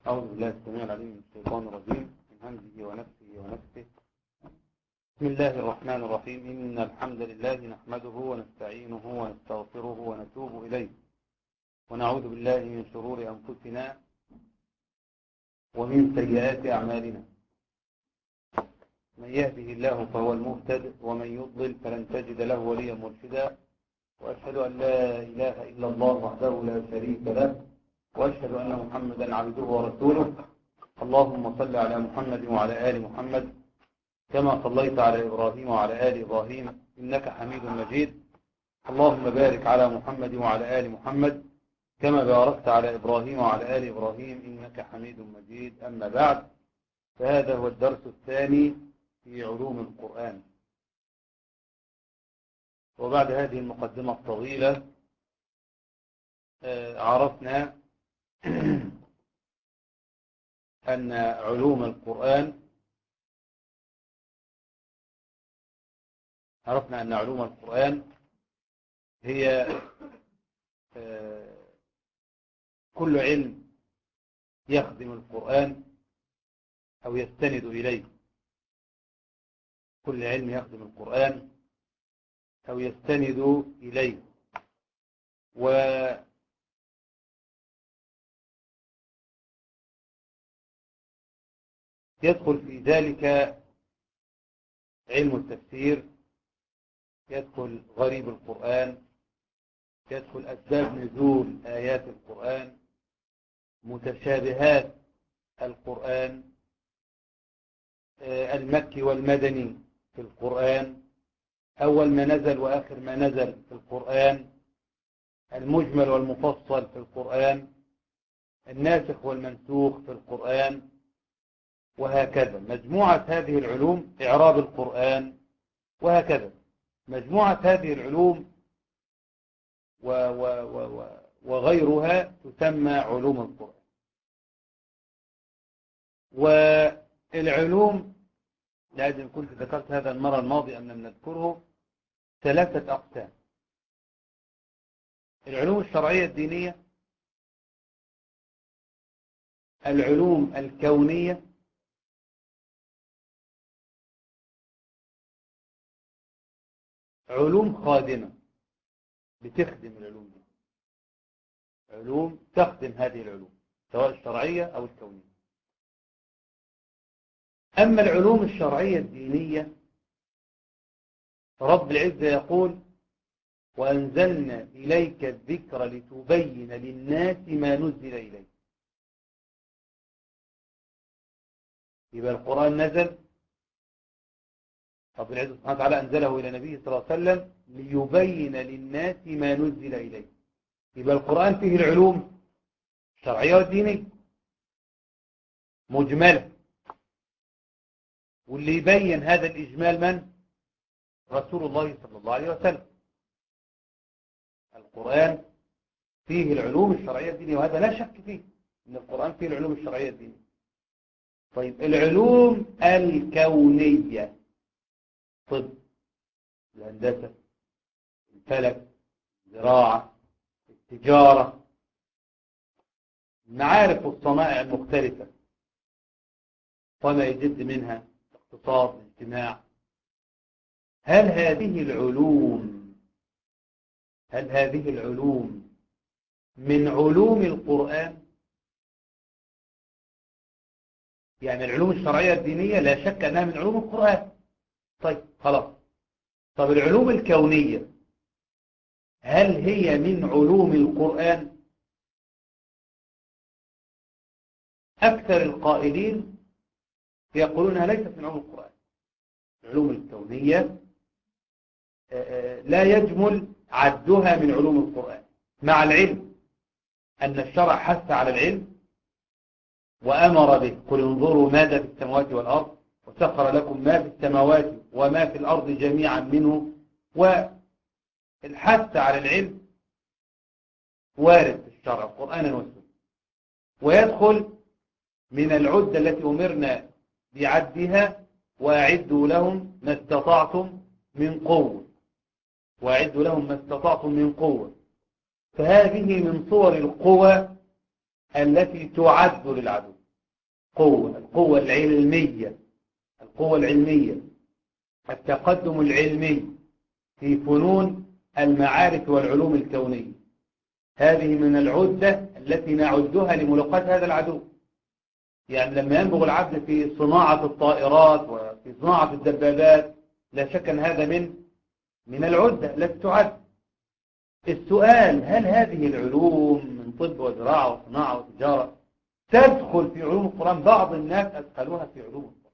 أعوذ بالله السميع العليم من الشيطان الرجيم من همزه ونفسه ونفسه بسم الله الرحمن الرحيم إن الحمد لله نحمده ونستعينه ونستغفره ونتوب إليه ونعوذ بالله من شرور أنفسنا ومن سيئات أعمالنا من يهده الله فهو المهتد ومن يضلل فلن تجد له وليا مرشدا وأشهد أن لا إله إلا الله وحده لا شريك له وأشهد أن محمدا عبده ورسوله اللهم صل على محمد وعلى آل محمد كما صليت على إبراهيم وعلى آل إبراهيم إنك حميد مجيد اللهم بارك على محمد وعلى آل محمد كما باركت على إبراهيم وعلى آل إبراهيم إنك حميد مجيد أما بعد فهذا هو الدرس الثاني في علوم القرآن وبعد هذه المقدمة الطويلة عرفنا أن علوم القرآن عرفنا أن علوم القرآن هي كل علم يخدم القرآن أو يستند إليه كل علم يخدم القرآن أو يستند إليه و يدخل في ذلك علم التفسير يدخل غريب القرآن يدخل أسباب نزول آيات القرآن متشابهات القرآن المكي والمدني في القرآن أول ما نزل وآخر ما نزل في القرآن المجمل والمفصل في القرآن الناسخ والمنسوخ في القرآن وهكذا مجموعة هذه العلوم إعراب القرآن وهكذا مجموعة هذه العلوم و و و وغيرها تسمى علوم القرآن والعلوم لازم كنت ذكرت هذا المرة الماضية أن نذكره ثلاثة أقسام العلوم الشرعية الدينية العلوم الكونية علوم خادمة بتخدم العلوم دي علوم تخدم هذه العلوم سواء الشرعية أو الكونية أما العلوم الشرعية الدينية رب العزة يقول وأنزلنا إليك الذكر لتبين للناس ما نزل إليك يبقى القرآن نزل رب العزة سبحانه وتعالى أنزله إلى نبيه صلى الله عليه وسلم ليبين للناس ما نزل إليه يبقى القرآن فيه العلوم الشرعية والدينية مجملة واللي يبين هذا الإجمال من؟ رسول الله صلى الله عليه وسلم القرآن فيه العلوم الشرعية الدينية وهذا لا شك فيه أن القرآن فيه العلوم الشرعية الدينية طيب العلوم الكونية طب الهندسة الفلك الزراعة التجارة المعارف والصنائع المختلفة وما يجد منها الاقتصاد الاجتماع هل هذه العلوم هل هذه العلوم من علوم القرآن يعني العلوم الشرعية الدينية لا شك أنها من علوم القرآن طيب خلاص طب العلوم الكونية هل هي من علوم القرآن أكثر القائلين يقولونها ليست من علوم القرآن العلوم الكونية لا يجمل عدها من علوم القرآن مع العلم أن الشرع حث على العلم وأمر به قل انظروا ماذا في السماوات والأرض وسخر لكم ما في السماوات وما في الأرض جميعا منه والحث على العلم وارد في الشرع قرآنا والسنة ويدخل من العدة التي أمرنا بعدها وأعدوا لهم ما استطعتم من قوة وأعدوا لهم ما استطعتم من قوة فهذه من صور القوى التي تعد للعدو قوة القوة العلمية القوة العلمية التقدم العلمي في فنون المعارف والعلوم الكونية هذه من العدة التي نعدها لملاقاة هذا العدو يعني لما ينبغ العبد في صناعة الطائرات وفي صناعة الدبابات لا شك أن هذا من من العدة التي تعد السؤال هل هذه العلوم من طب وزراعة وصناعة وتجارة تدخل في علوم القرآن بعض الناس أدخلوها في علوم القرآن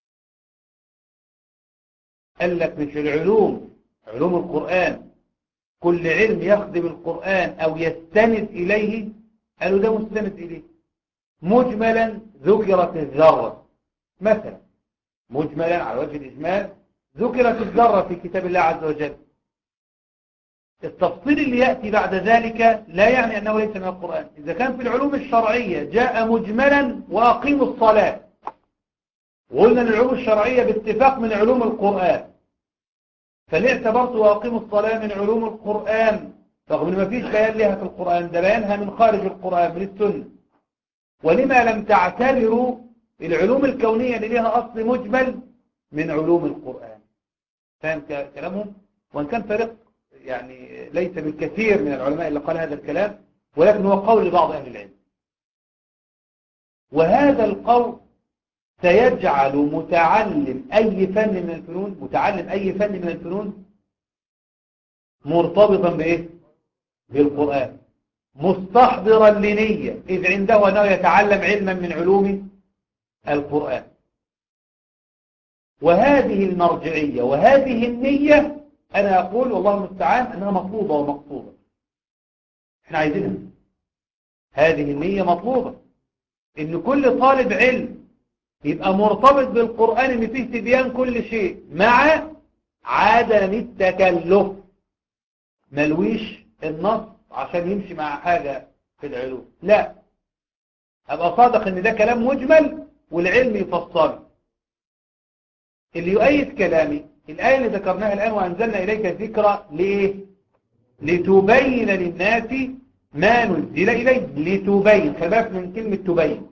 قال لك مش العلوم علوم القرآن كل علم يخدم القرآن أو يستند إليه قالوا ده مستند إليه مجملا ذكرت الذرة مثلا مجملا على وجه الإجمال ذكرت الذرة في كتاب الله عز وجل التفصيل اللي يأتي بعد ذلك لا يعني أنه ليس من القرآن إذا كان في العلوم الشرعية جاء مجملا وأقيموا الصلاة وقلنا العلوم الشرعية باتفاق من علوم القرآن فليه اعتبرت وأقيموا الصلاة من علوم القرآن رغم ما فيش بيان لها في القرآن ده بيانها من خارج القرآن من السنة ولما لم تعتبروا العلوم الكونية اللي لها أصل مجمل من علوم القرآن فاهم كلامهم وإن كان فريق يعني ليس بالكثير من العلماء اللي قال هذا الكلام ولكن هو قول لبعض أهل العلم وهذا القول سيجعل متعلم أي فن من الفنون متعلم أي فن من الفنون مرتبطا بإيه؟ بالقرآن مستحضرا لنية إذ عنده أنه يتعلم علما من علوم القرآن وهذه المرجعية وهذه النية أنا أقول والله المستعان أنها مطلوبة ومقصودة احنا عايزينها هذه النية مطلوبة إن كل طالب علم يبقى مرتبط بالقرآن إن فيه تبيان كل شيء مع عدم التكلف ملويش النص عشان يمشي مع حاجة في العلوم لا أبقى صادق إن ده كلام مجمل والعلم يفصله اللي يؤيد كلامي الآية اللي ذكرناها الآن وأنزلنا إليك ذكرى ليه لتبين للناس ما نزل إليه لتبين خلاف من كلمة تبين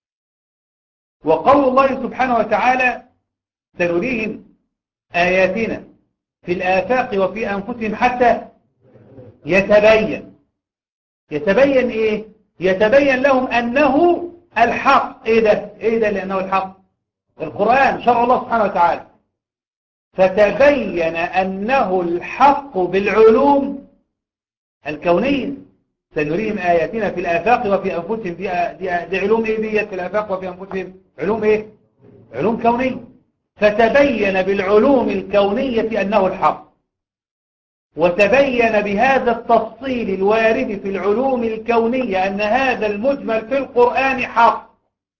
وقول الله سبحانه وتعالى سنريهم آياتنا في الآفاق وفي أنفسهم حتى يتبين يتبين إيه يتبين لهم أنه الحق إيه ده إيه ده لأنه الحق القرآن شرع الله سبحانه وتعالى فتبين أنه الحق بالعلوم الكونية سنريهم آياتنا في الآفاق وفي أنفسهم دي, دي, دي علوم إيه دي في الآفاق وفي أنفسهم علوم إيه علوم كونية فتبين بالعلوم الكونية أنه الحق وتبين بهذا التفصيل الوارد في العلوم الكونية أن هذا المجمل في القرآن حق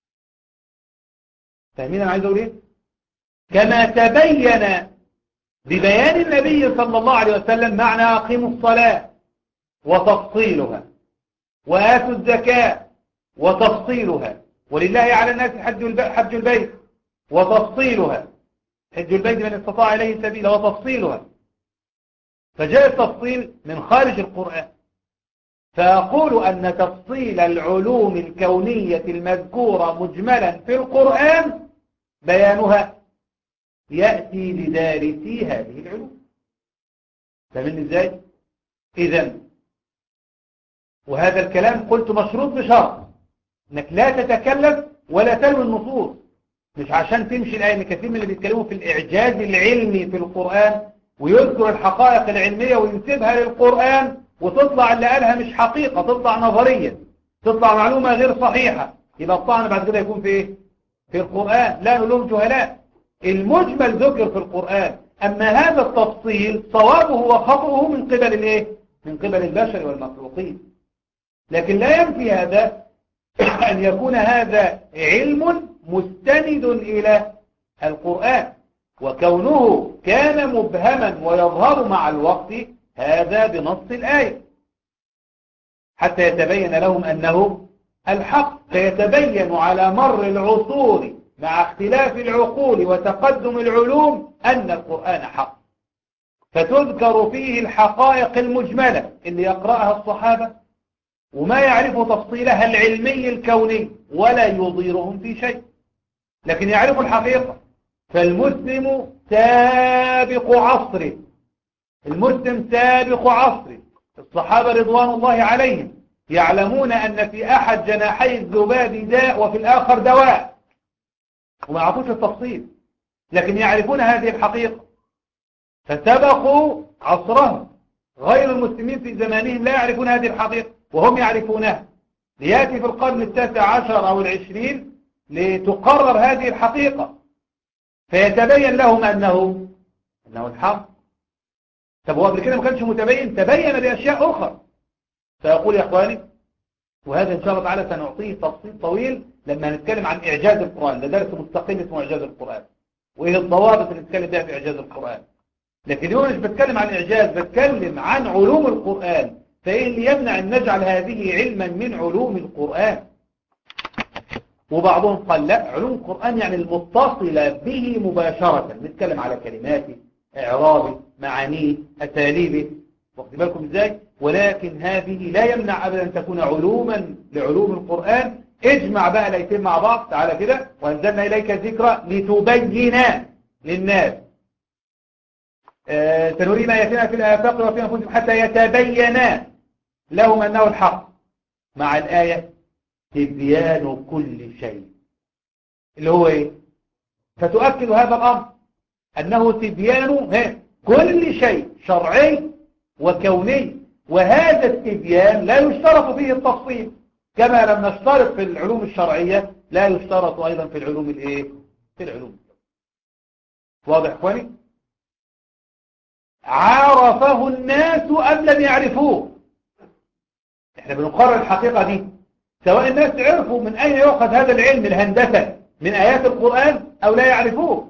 فاهمين أنا عايز أقول إيه كما تبين ببيان النبي صلى الله عليه وسلم معنى أقيموا الصلاة وتفصيلها وآتوا الزكاة وتفصيلها ولله على الناس حج حج البيت وتفصيلها حج البيت من استطاع إليه سبيلا وتفصيلها فجاء التفصيل من خارج القرآن فأقول أن تفصيل العلوم الكونية المذكورة مجملا في القرآن بيانها يأتي لدارسي هذه العلوم فمن ازاي إذا وهذا الكلام قلت مشروط بشرط انك لا تتكلف ولا تلوي النصوص مش عشان تمشي الآية كثير من اللي بيتكلموا في الإعجاز العلمي في القرآن ويذكر الحقائق العلمية وينسبها للقرآن وتطلع اللي قالها مش حقيقة تطلع نظرية تطلع معلومة غير صحيحة يبقى الطعن بعد كده يكون في ايه في القرآن لا نلوم جهلاء المجمل ذكر في القرآن أما هذا التفصيل صوابه وخطئه من قبل الايه من قبل البشر والمخلوقين لكن لا ينفي هذا أن يكون هذا علم مستند إلى القرآن وكونه كان مبهما ويظهر مع الوقت هذا بنص الآية حتى يتبين لهم أنه الحق فيتبين على مر العصور مع اختلاف العقول وتقدم العلوم أن القرآن حق فتذكر فيه الحقائق المجملة اللي يقرأها الصحابة وما يعرف تفصيلها العلمي الكوني ولا يضيرهم في شيء لكن يعرف الحقيقة فالمسلم سابق عصره المسلم سابق عصره الصحابة رضوان الله عليهم يعلمون أن في أحد جناحي الذباب داء وفي الآخر دواء وما يعرفوش التفصيل لكن يعرفون هذه الحقيقة فسبقوا عصرهم غير المسلمين في زمانهم لا يعرفون هذه الحقيقة وهم يعرفونها ليأتي في القرن التاسع عشر أو العشرين لتقرر هذه الحقيقة فيتبين لهم أنه أنه الحق طب هو قبل كده ما كانش متبين تبين بأشياء أخرى فيقول يا إخواني وهذا إن شاء الله تعالى سنعطيه تفصيل طويل لما نتكلم عن إعجاز القرآن ده درس مستقل اسمه إعجاز القرآن وإيه الضوابط اللي نتكلم بها في إعجاز القرآن لكن اليوم مش بتكلم عن إعجاز بتكلم عن علوم القرآن فإيه اللي يمنع أن نجعل هذه علما من علوم القرآن وبعضهم قال لا علوم القرآن يعني المتصلة به مباشرة نتكلم على كلماته إعرابه معانيه أساليبه واخد بالكم إزاي ولكن هذه لا يمنع أبدا أن تكون علوما لعلوم القرآن اجمع بقى ليتين مع بعض تعالى كده وانزلنا إليك الذكرى لتبين للناس آه سنري ما يتنا في الآفاق وفي أنفسهم حتى يتبين لهم أنه الحق مع الآية تبيان كل شيء اللي هو إيه فتؤكد هذا الأمر أنه تبيان كل شيء شرعي وكوني وهذا التبيان لا يشترط فيه التفصيل كما لم نشترط في العلوم الشرعية لا يشترط أيضا في العلوم الايه في العلوم واضح اخواني عرفه الناس أم لم يعرفوه احنا بنقرر الحقيقة دي سواء الناس عرفوا من أين يؤخذ هذا العلم الهندسة من آيات القرآن أو لا يعرفوه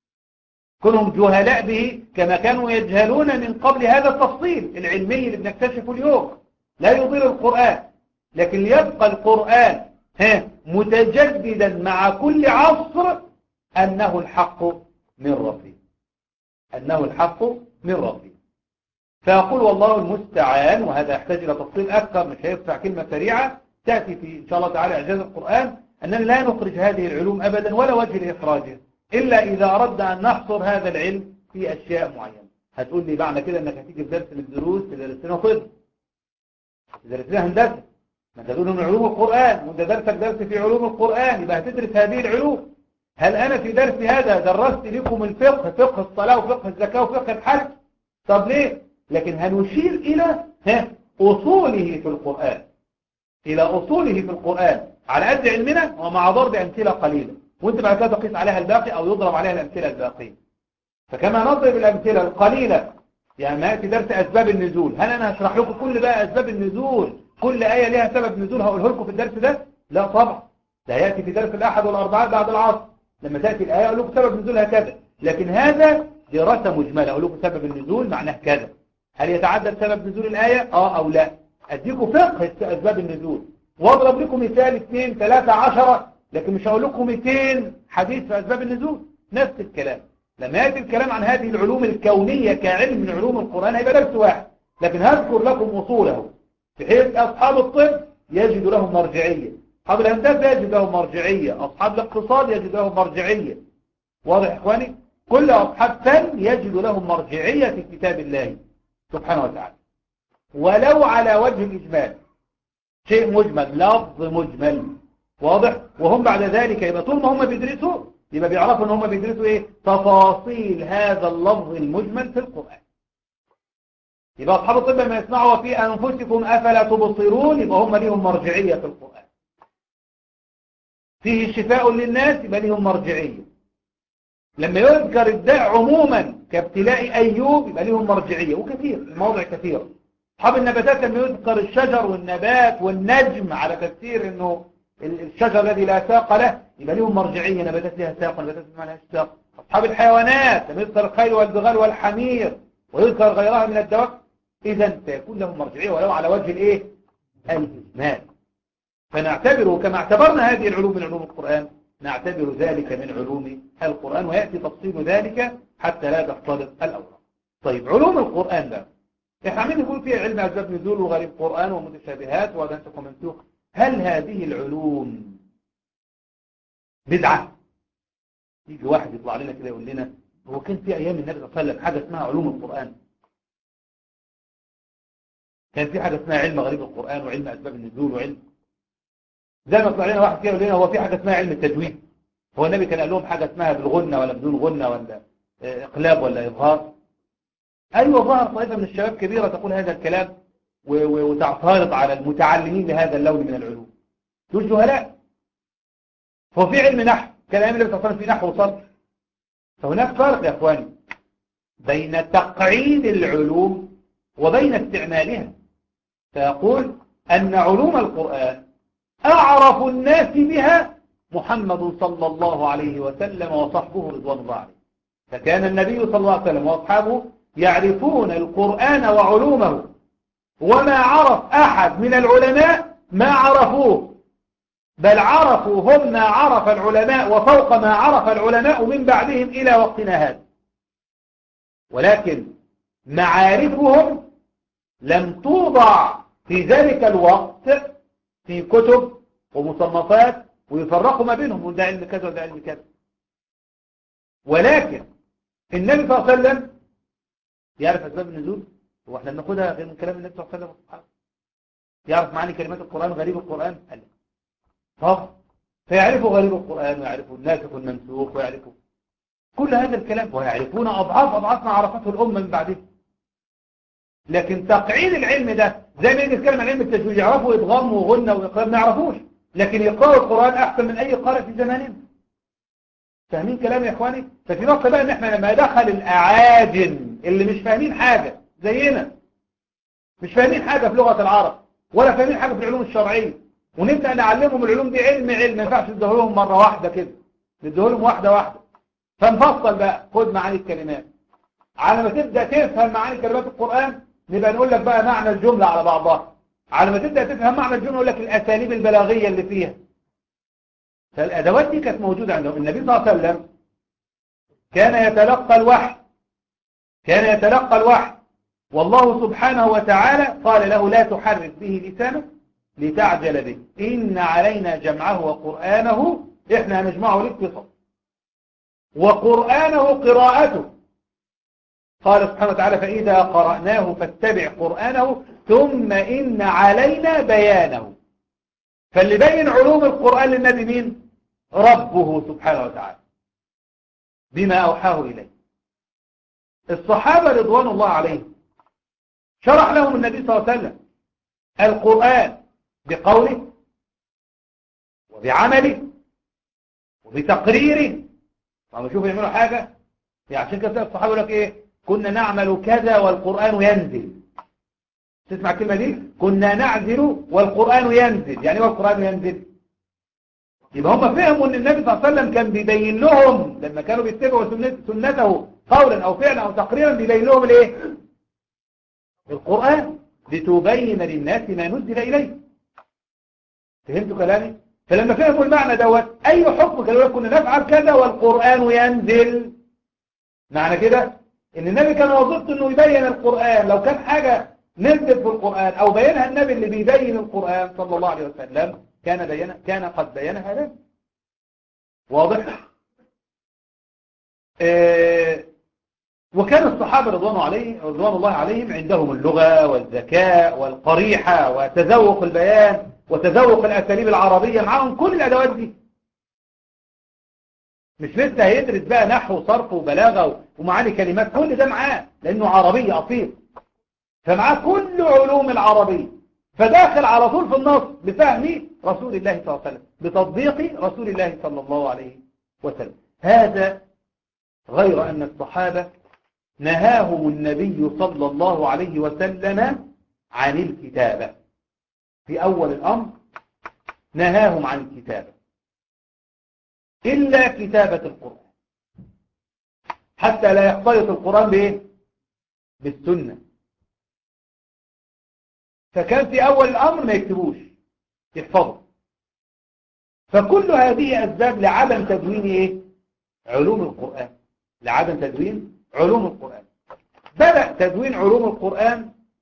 كونهم جهلاء به كما كانوا يجهلون من قبل هذا التفصيل العلمي اللي بنكتشفه اليوم لا يضير القرآن لكن ليبقى القرآن ها متجددا مع كل عصر أنه الحق من ربي أنه الحق من ربي فيقول والله المستعان وهذا يحتاج إلى تفصيل أكثر مش هيدفع كلمة سريعة تأتي في إن شاء الله تعالى إعجاز القرآن أننا لا نخرج هذه العلوم أبدا ولا وجه لإخراجها إلا إذا أردنا أن نحصر هذا العلم في أشياء معينة هتقول لي معنى كده أنك هتيجي في درس من الدروس تدرس لنا طب تدرس لنا هندسة ما انت تقول من علوم القرآن وانت درسك درس في علوم القرآن يبقى هتدرس هذه العلوم هل أنا في درس هذا درست لكم الفقه فقه الصلاة وفقه الزكاة وفقه الحج طب ليه لكن هنشير إلى ها أصوله في القرآن إلى أصوله في القرآن على قد علمنا ومع ضرب أمثلة قليلة وانت بعد كده تقيس عليها الباقي أو يضرب عليها الأمثلة الباقية فكما نضرب الأمثلة القليلة يعني ما يأتي درس أسباب النزول هل أنا هشرح لكم كل بقى أسباب النزول كل آية لها سبب نزول هقوله لكم في الدرس ده لا طبعا ده يأتي في درس الأحد والأربعاء بعد العصر لما تأتي الآية أقول لكم سبب نزولها كذا لكن هذا دراسة مجملة أقول لكم سبب النزول معناه كذا هل يتعدد سبب نزول الآية آه أو لا أديكم فقه أسباب النزول واضرب لكم مثال اثنين ثلاثة عشرة لكن مش هقول لكم 200 حديث في أسباب النزول نفس الكلام لما يأتي الكلام عن هذه العلوم الكونية كعلم من علوم القرآن هيبقى درس واحد لكن هذكر لكم أصوله بحيث أصحاب الطب يجد لهم مرجعية أصحاب الهندسة يجد لهم مرجعية أصحاب الاقتصاد يجد لهم مرجعية واضح إخواني كل أصحاب فن يجد لهم مرجعية في كتاب الله سبحانه وتعالى ولو على وجه الإجمال شيء مجمل لفظ مجمل واضح وهم بعد ذلك يبقى طول ما هم بيدرسوا يبقى بيعرفوا ان هم بيدرسوا ايه تفاصيل هذا اللفظ المجمل في القرآن يبقى أصحاب الطب لما يسمعوا في أنفسكم أفلا تبصرون يبقى هم ليهم مرجعية في القرآن فيه شفاء للناس يبقى ليهم مرجعية لما يذكر الداء عموما كابتلاء أيوب يبقى ليهم مرجعية وكثير المواضع كثيرة أصحاب النباتات لما يذكر الشجر والنبات والنجم على تفسير أنه الشجر الذي لا ساق له يبقى لهم مرجعية نباتات لها ساق ونباتات ما لها ساق أصحاب الحيوانات لما يذكر الخيل والبغال والحمير ويذكر غيرها من الدواب إذا سيكون لهم مرجعية ولو على وجه الإيه؟ الإجمال فنعتبره كما اعتبرنا هذه العلوم من علوم القرآن نعتبر ذلك من علوم القرآن ويأتي تفصيل ذلك حتى لا تختلط الأوراق طيب علوم القرآن ده احنا عمالين نقول فيها علم اسباب نزول وغريب قرآن ومتشابهات ونسخ ومنسوخ هل هذه العلوم بدعة يجي واحد يطلع لنا كده يقول لنا هو كان في ايام النبي صلى الله عليه وسلم حاجة اسمها علوم القرآن كان في حاجة اسمها علم غريب القرآن وعلم اسباب النزول وعلم زي ما طلع لنا واحد كده يقول لنا هو في حاجة اسمها علم التجويد هو النبي كان قال لهم حاجة اسمها بالغنة ولا بدون غنة ولا اقلاب ولا اظهار ايوه ظهر طائفة من الشباب كبيرة تقول هذا الكلام وتعترض على المتعلمين لهذا اللون من العلوم دول جهلاء هو في علم نحو كان ايام النبي صلى الله عليه وسلم في نحو وصرف فهناك فرق يا اخواني بين تقعيد العلوم وبين استعمالها فيقول ان علوم القرآن اعرف الناس بها محمد صلى الله عليه وسلم وصحبه رضوان الله عليه فكان النبي صلى الله عليه وسلم واصحابه يعرفون القرآن وعلومه وما عرف أحد من العلماء ما عرفوه بل عرفوا هم ما عرف العلماء وفوق ما عرف العلماء من بعدهم إلى وقتنا هذا ولكن معارفهم لم توضع في ذلك الوقت في كتب ومصنفات ويفرقوا ما بينهم وده علم كذا وده علم كذا ولكن النبي صلى الله عليه وسلم يعرف أسباب النزول هو احنا بناخدها غير من كلام النبي صلى الله عليه وسلم يعرف معاني كلمات القرآن غريب القرآن قال طب فيعرفوا غريب القرآن ويعرفوا الناسخ والمنسوخ ويعرفوا كل هذا الكلام ويعرفون أضعاف أضعاف ما عرفته الأمة من بعدهم لكن تقعيد العلم ده زي ما نتكلم عن علم التجويد يعرفوا إدغام وغنى وإقلام ما يعرفوش لكن يقرأوا القرآن أحسن من أي قارئ في زماننا فاهمين كلامي يا إخواني ففي نقطة بقى إن إحنا لما دخل الأعاجم اللي مش فاهمين حاجة زينا مش فاهمين حاجة في لغة العرب ولا فاهمين حاجة في العلوم الشرعية ونبدأ نعلمهم العلوم دي علم علم ما ينفعش نديهولهم مرة واحدة كده نديهولهم واحدة واحدة فنفصل بقى خد معاني الكلمات على ما تبدأ تفهم معاني كلمات القرآن نبقى نقول لك بقى معنى الجملة على بعضها على ما تبدأ تفهم معنى الجملة نقول لك الأساليب البلاغية اللي فيها فالأدوات دي كانت موجودة عندهم النبي صلى الله عليه وسلم كان يتلقى الوحي كان يتلقى الوحي والله سبحانه وتعالى قال له لا تحرك به لسانك لتعجل به إن علينا جمعه وقرآنه إحنا هنجمعه لك في صف وقرآنه قراءته قال سبحانه وتعالى فإذا قرأناه فاتبع قرآنه ثم إن علينا بيانه فاللي بين علوم القرآن للنبي مين ربه سبحانه وتعالى بما أوحاه إليه الصحابة رضوان الله عليهم شرح لهم النبي صلى الله عليه وسلم القرآن بقوله وبعمله وبتقريره طب شوفوا يعملوا حاجة يعني عشان كده الصحابة يقول لك ايه كنا نعمل كذا والقرآن ينزل تسمع الكلمة دي كنا نعزل والقرآن ينزل يعني ايه والقرآن ينزل يبقى هم فهموا ان النبي صلى الله عليه وسلم كان بيبين لهم لما كانوا بيتبعوا سنته قولا او فعلا او تقريرا بيبين لهم الايه القرآن لتبين للناس ما نزل إليه فهمتوا كلامي فلما فهموا المعنى دوت أي حكم كانوا كنا نفعل كذا والقرآن ينزل معنى كده ان النبي كان وظيفته انه يبين القرآن لو كان حاجة نزلت في القرآن او بينها النبي اللي بيبين القرآن صلى الله عليه وسلم كان بينا كان قد بينها لنا واضح آه وكان الصحابة رضوان, عليه رضوان الله عليهم عندهم اللغة والذكاء والقريحة وتذوق البيان وتذوق الأساليب العربية معاهم كل الأدوات دي مش لسه هيدرس بقى نحو وصرف وبلاغة ومعاني كلمات كل ده معاه لأنه عربي أصيل فمعاه كل علوم العربية فداخل على طول في النص بفهم رسول الله صلى الله عليه وسلم بتطبيق رسول الله صلى الله عليه وسلم هذا غير أن الصحابة نهاهم النبي صلى الله عليه وسلم عن الكتابة في أول الأمر نهاهم عن الكتابة إلا كتابة القرآن حتى لا يختلط القرآن بإيه؟ بالسنة فكان في أول الأمر ما يكتبوش يحفظوا فكل هذه أسباب لعدم تدوين إيه؟ علوم القرآن لعدم تدوين علوم القرآن بدأ تدوين علوم القرآن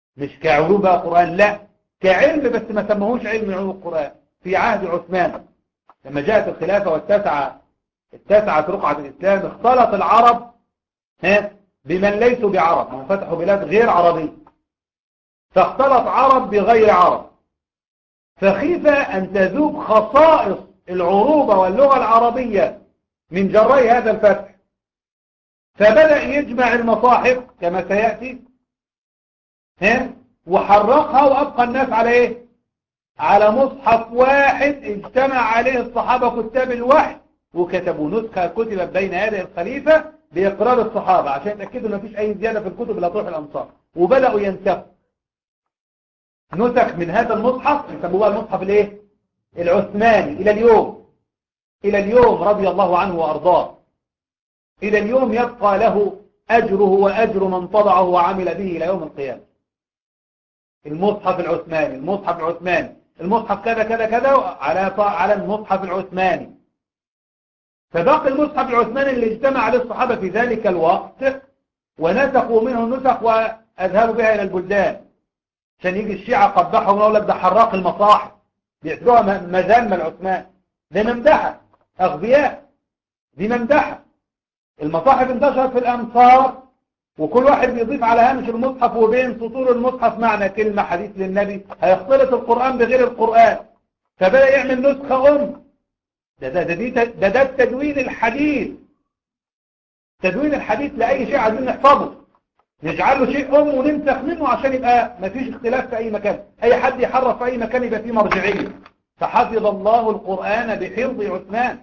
مش كعلوم بقى قرآن لا كعلم بس ما سموهوش علم علوم القرآن في عهد عثمان لما جاءت الخلافة والتسعة التسعة رقعة الإسلام اختلط العرب ها بمن ليسوا بعرب هم فتحوا بلاد غير عربية فاختلط عرب بغير عرب فخيف أن تذوب خصائص العروبة واللغة العربية من جري هذا الفتح فبدأ يجمع المصاحف كما سيأتي ها وحرقها وأبقى الناس على إيه على مصحف واحد اجتمع عليه الصحابة كتاب الوحي وكتبوا نسخة كتبت بين يدي الخليفة بإقرار الصحابة عشان يتأكدوا أن مفيش أي زيادة في الكتب لا تروح الأمصار وبدأوا ينسخوا نسخ من هذا المصحف يسموها المصحف الايه العثماني إلى اليوم إلى اليوم رضي الله عنه وأرضاه إلى اليوم يبقى له أجره وأجر من طبعه وعمل به إلى يوم القيامة المصحف العثماني المصحف العثماني المصحف كذا كذا كذا على على المصحف العثماني فباقي المصحف العثماني اللي اجتمع عليه الصحابة في ذلك الوقت ونسخوا منه النسخ وأذهبوا بها إلى البلدان عشان يجي الشيعة قبحهم ويقول لك ده حراق المصاحف بيعتبروها مذمة العثمان ده ممدحة أغبياء دي ممدحة المصاحف انتشرت في الأمصار وكل واحد بيضيف على هامش المصحف وبين سطور المصحف معنى كلمة حديث للنبي هيختلط القرآن بغير القرآن فبدأ يعمل نسخة أم ده ده ده, ده, ده, ده التدوين الحديث تدوين الحديث لأي شيء عايزين نحفظه نجعل له شيء أم ونمسخ منه عشان يبقى مفيش اختلاف في أي مكان أي حد يحرف في أي مكان يبقى فيه مرجعية فحفظ الله القرآن بحفظ عثمان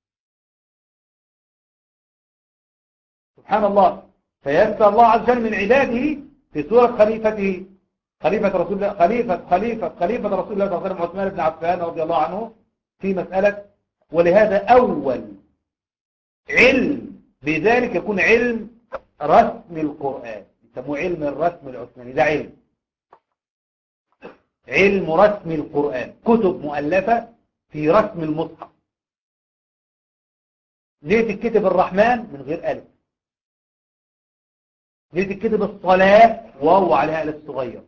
سبحان الله فيسر الله عز وجل من عباده في سورة خليفته خليفة رسول الله خليفة خليفة خليفة رسول الله صلى الله عليه وسلم عثمان بن عفان رضي الله عنه في مسألة ولهذا أول علم بذلك يكون علم رسم القرآن يسموه علم الرسم العثماني ده علم علم رسم القرآن كتب مؤلفة في رسم المصحف ليه تكتب الرحمن من غير ألف ليه تكتب الصلاة واو عليها ألف صغير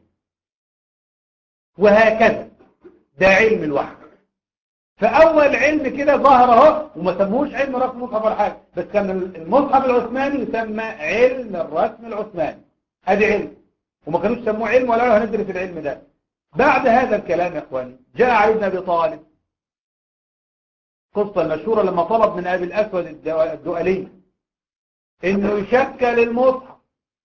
وهكذا ده علم الوحي فأول علم كده ظهر اهو وما سموش علم رسم المصحف ولا حاجة بس كان المصحف العثماني يسمى علم الرسم العثماني ادي علم وما كانوش سموه علم ولا له هندرس العلم ده بعد هذا الكلام يا اخواني جاء علي بن ابي طالب قصة المشهورة لما طلب من ابي الاسود الدؤلي انه يشكل المصحف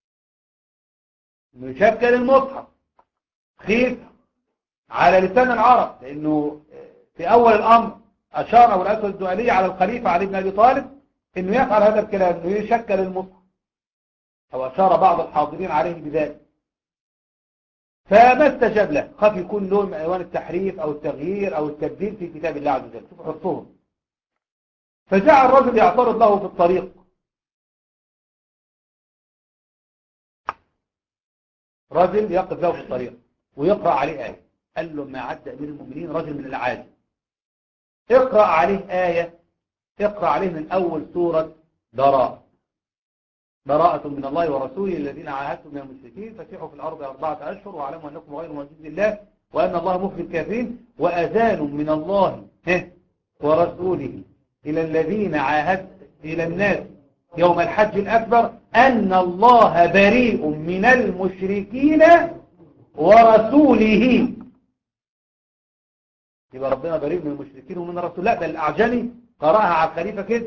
انه يشكل المصحف خيف على لسان العرب لانه في اول الامر اشار ابو الاسود الدؤلي على الخليفة علي بن ابي طالب انه يفعل هذا الكلام انه يشكل المصحف أو أشار بعض الحاضرين عليه بذلك فما استجاب له خاف يكون له من ألوان التحريف أو التغيير أو التبديل في كتاب الله عز وجل شوفوا حرصهم فجاء الرجل يعترض له في الطريق رجل يقف له في الطريق ويقرأ عليه آية قال له ما عد أمير المؤمنين رجل من العاجل اقرأ عليه آية اقرأ عليه من أول سورة براء براءة من الله ورسوله الذين عاهدتم من المشركين فسيحوا في الأرض أربعة أشهر واعلموا أنكم غير معجزين الله وأن الله مخزي الكافرين وأذان من الله ورسوله إلى الذين عاهدت إلى الناس يوم الحج الأكبر أن الله بريء من المشركين ورسوله يبقى ربنا بريء من المشركين ومن الرسول لا ده الأعجمي قرأها على الخليفة كده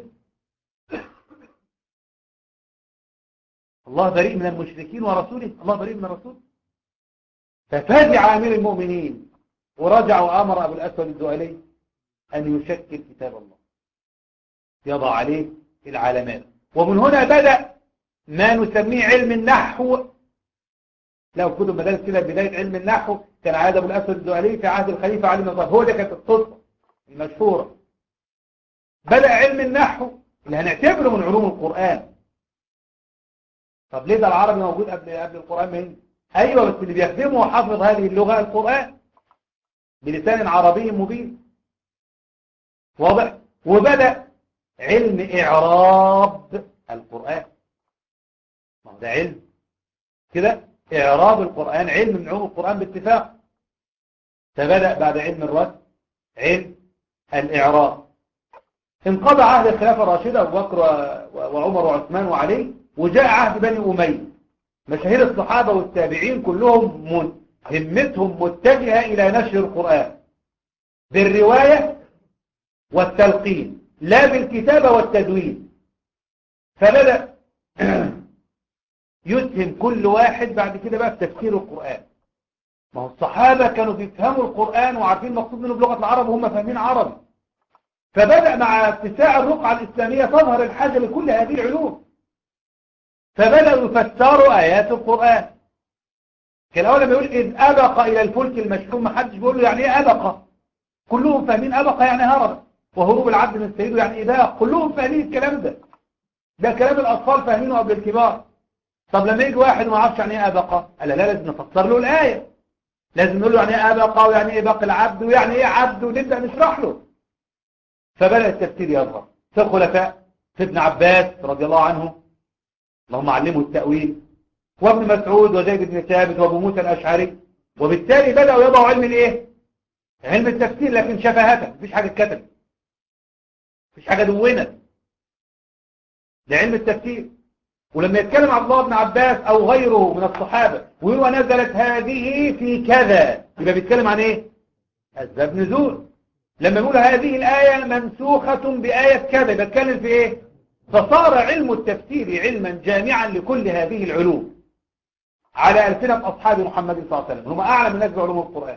الله بريء من المشركين ورسوله الله بريء من الرسول ففزع أمير المؤمنين ورجع وأمر أبو الأسود الدؤلي أن يشكل كتاب الله يضع عليه العلامات ومن هنا بدأ ما نسميه علم النحو لو كتب مدارس كده بداية علم النحو كان عاد أبو الأسود الدؤلي في عهد الخليفة علي بن طالب هو ده كانت القصة المشهورة بدأ علم النحو اللي هنعتبره من علوم القرآن طب ليه ده العربي موجود قبل قبل القرآن من أيوة بس اللي بيخدمه وحافظ هذه اللغة القرآن بلسان عربي مبين واضح وبدأ علم إعراب القرآن ما ده علم كده إعراب القرآن علم من علوم القرآن باتفاق فبدأ بعد علم الرد علم الإعراب انقضى عهد الخلافة الراشدة أبو بكر وعمر وعثمان وعلي وجاء عهد بني أمية مشاهير الصحابة والتابعين كلهم همتهم متجهة إلى نشر القرآن بالرواية والتلقين لا بالكتابة والتدوين فبدأ يسهم كل واحد بعد كده بقى في تفسير القرآن ما هو الصحابة كانوا بيفهموا القرآن وعارفين المقصود منه بلغة العرب وهم فاهمين عربي فبدأ مع اتساع الرقعة الإسلامية تظهر الحاجة لكل هذه العلوم فبدأوا يفسروا آيات القرآن كان أولا بيقول إذ أبق إلى الفلك المشحوم ما حدش بيقول له يعني إيه أبق كلهم فاهمين أبق يعني هرب وهروب العبد من سيده يعني إذا كلهم فاهمين الكلام ده ده كلام الأطفال فاهمينه قبل الكبار طب لما يجي واحد ما عرفش يعني إيه أبق قال لا لازم نفسر له الآية لازم نقول له يعني إيه أبق ويعني إيه باقي العبد ويعني إيه عبد ونبدأ نشرح له فبدأ التفسير يظهر في الخلفاء في ابن عباس رضي الله عنه اللهم علمه التأويل وابن مسعود وزيد بن ثابت وابو موسى الأشعري وبالتالي بدأوا يضعوا علم الايه علم التفسير لكن شفاهة مفيش حاجة اتكتبت مفيش حاجة دونت ده علم التفسير ولما يتكلم عبد الله بن عباس او غيره من الصحابة ويقول ونزلت هذه في كذا يبقى بيتكلم عن ايه اسباب نزول لما يقول هذه الآية منسوخة بآية كذا يبقى بيتكلم في ايه فصار علم التفسير علما جامعا لكل هذه العلوم على ألسنة أصحاب محمد صلى الله عليه وسلم هم أعلم الناس بعلوم القرآن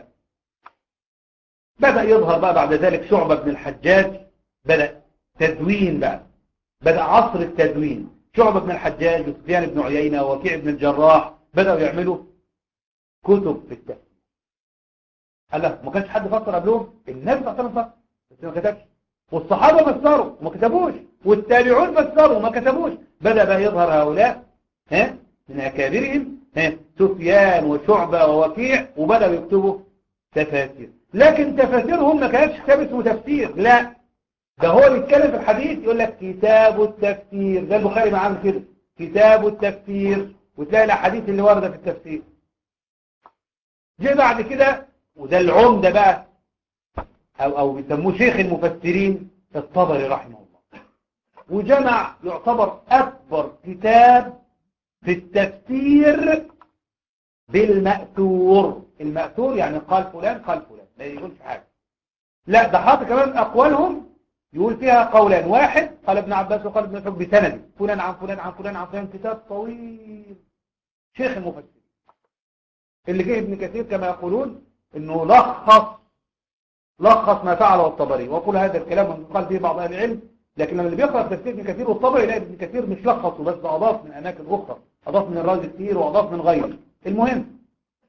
بدأ يظهر بقى بعد ذلك شعبة بن الحجاج بدأ تدوين بقى بدأ عصر التدوين شعبة بن الحجاج وسفيان بن عيينة ووكيع بن الجراح بدأوا يعملوا كتب في التفسير قال له ما كانش حد فسر قبلهم النبي صلى الله عليه وسلم فسر بس ما كتبش والصحابة فسروا وما كتبوش والتابعون فسروا وما كتبوش بدأ بقى يظهر هؤلاء ها من أكابرهم ها سفيان وشعبة ووكيع وبدأوا يكتبوا تفاسير لكن تفاسيرهم ما كانتش كتاب اسمه تفسير لا ده هو بيتكلم في الحديث يقول لك كتاب التفسير ده البخاري ما عامل كده كتاب التفسير وتلاقي الاحاديث اللي واردة في التفسير جه بعد كده وده العمدة بقى او او بيسموه شيخ المفسرين الطبري رحمه الله وجمع يعتبر اكبر كتاب في التفسير بالمأثور المأثور يعني قال فلان قال فلان لا يقولش حاجة لا ده حاطط كمان أقوالهم يقول فيها قولان واحد قال ابن عباس وقال ابن مسعود بسند فلان عن فلان عن فلان عن فلان كتاب طويل شيخ المفسر اللي جه ابن كثير كما يقولون انه لخص لخص ما فعله الطبري وقول هذا الكلام من قال به بعض اهل العلم لكن لما اللي بيقرأ تفسير ابن كثير والطبري يلاقي ابن كثير مش لخصه بس أضاف من أماكن أخرى أضاف من الرازي كتير وأضاف من غيره المهم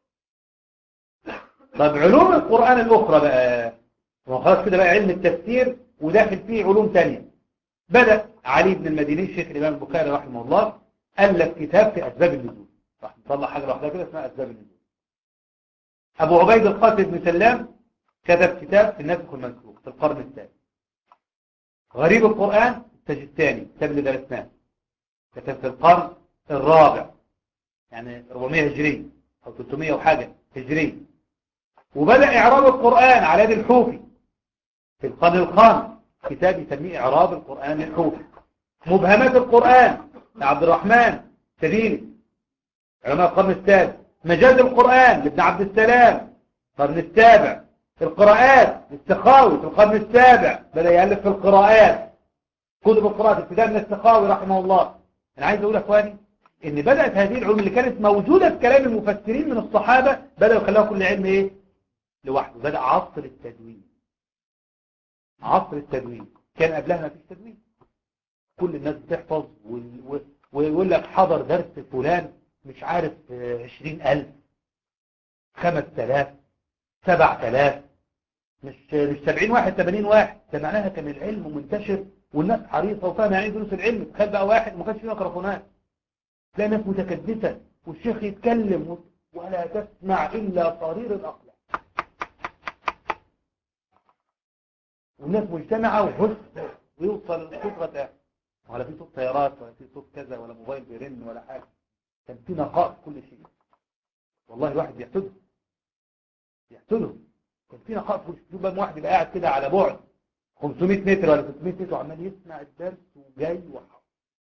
طب علوم القرآن الأخرى بقى وخلاص كده بقى علم التفسير وداخل فيه علوم تانية بدأ علي بن المديني الشيخ الإمام البخاري رحمه الله ألف كتاب في أسباب النزول راح نطلع حاجة لوحدها كده اسمها أسباب النزول أبو عبيد القاسم بن سلام كتب كتاب في النسخ والمنسوخ في القرن الثاني غريب القرآن السجستاني كتاب اللي درسناه كتب في القرن الرابع يعني 400 هجري أو 300 وحاجة هجري وبدأ إعراب القرآن على يد الحوفي في القرن الخامس كتاب يسميه إعراب القرآن الحوفي مبهمات القرآن لعبد الرحمن سديني علماء القرن السادس مجاز القرآن لابن عبد السلام القرن السابع القراءات السخاوي في القرن السابع بدأ يألف في القراءات كتب القراءات ابتداء من السخاوي رحمه الله أنا عايز أقول أخواني إن بدأت هذه العلوم اللي كانت موجودة في كلام المفسرين من الصحابة بدأوا يخلوها كل علم إيه لوحده بدأ عصر التدوين عصر التدوين كان قبلها ما فيش تدوين كل الناس بتحفظ ويقول لك حضر درس فلان مش عارف عشرين ألف خمس تلاف سبع تلاف مش مش سبعين واحد تمانين واحد ده معناها كان العلم منتشر والناس حريصة وفاهمة يعني دروس العلم تخيل بقى واحد ما كانش فيه ميكروفونات تلاقي ناس متكدسة والشيخ يتكلم ولا تسمع إلا صرير الأقلام والناس مجتمعة وهس ويوصل الصوت غتاء ولا في صوت سيارات ولا في صوت كذا ولا موبايل بيرن ولا حاجة كان في نقاء في كل شيء والله الواحد بيحسده يحسده كان في نقاء في الاسلوب واحد يبقى قاعد كده على بعد 500 متر ولا 600 متر وعمال يسمع الدرس وجاي وحاول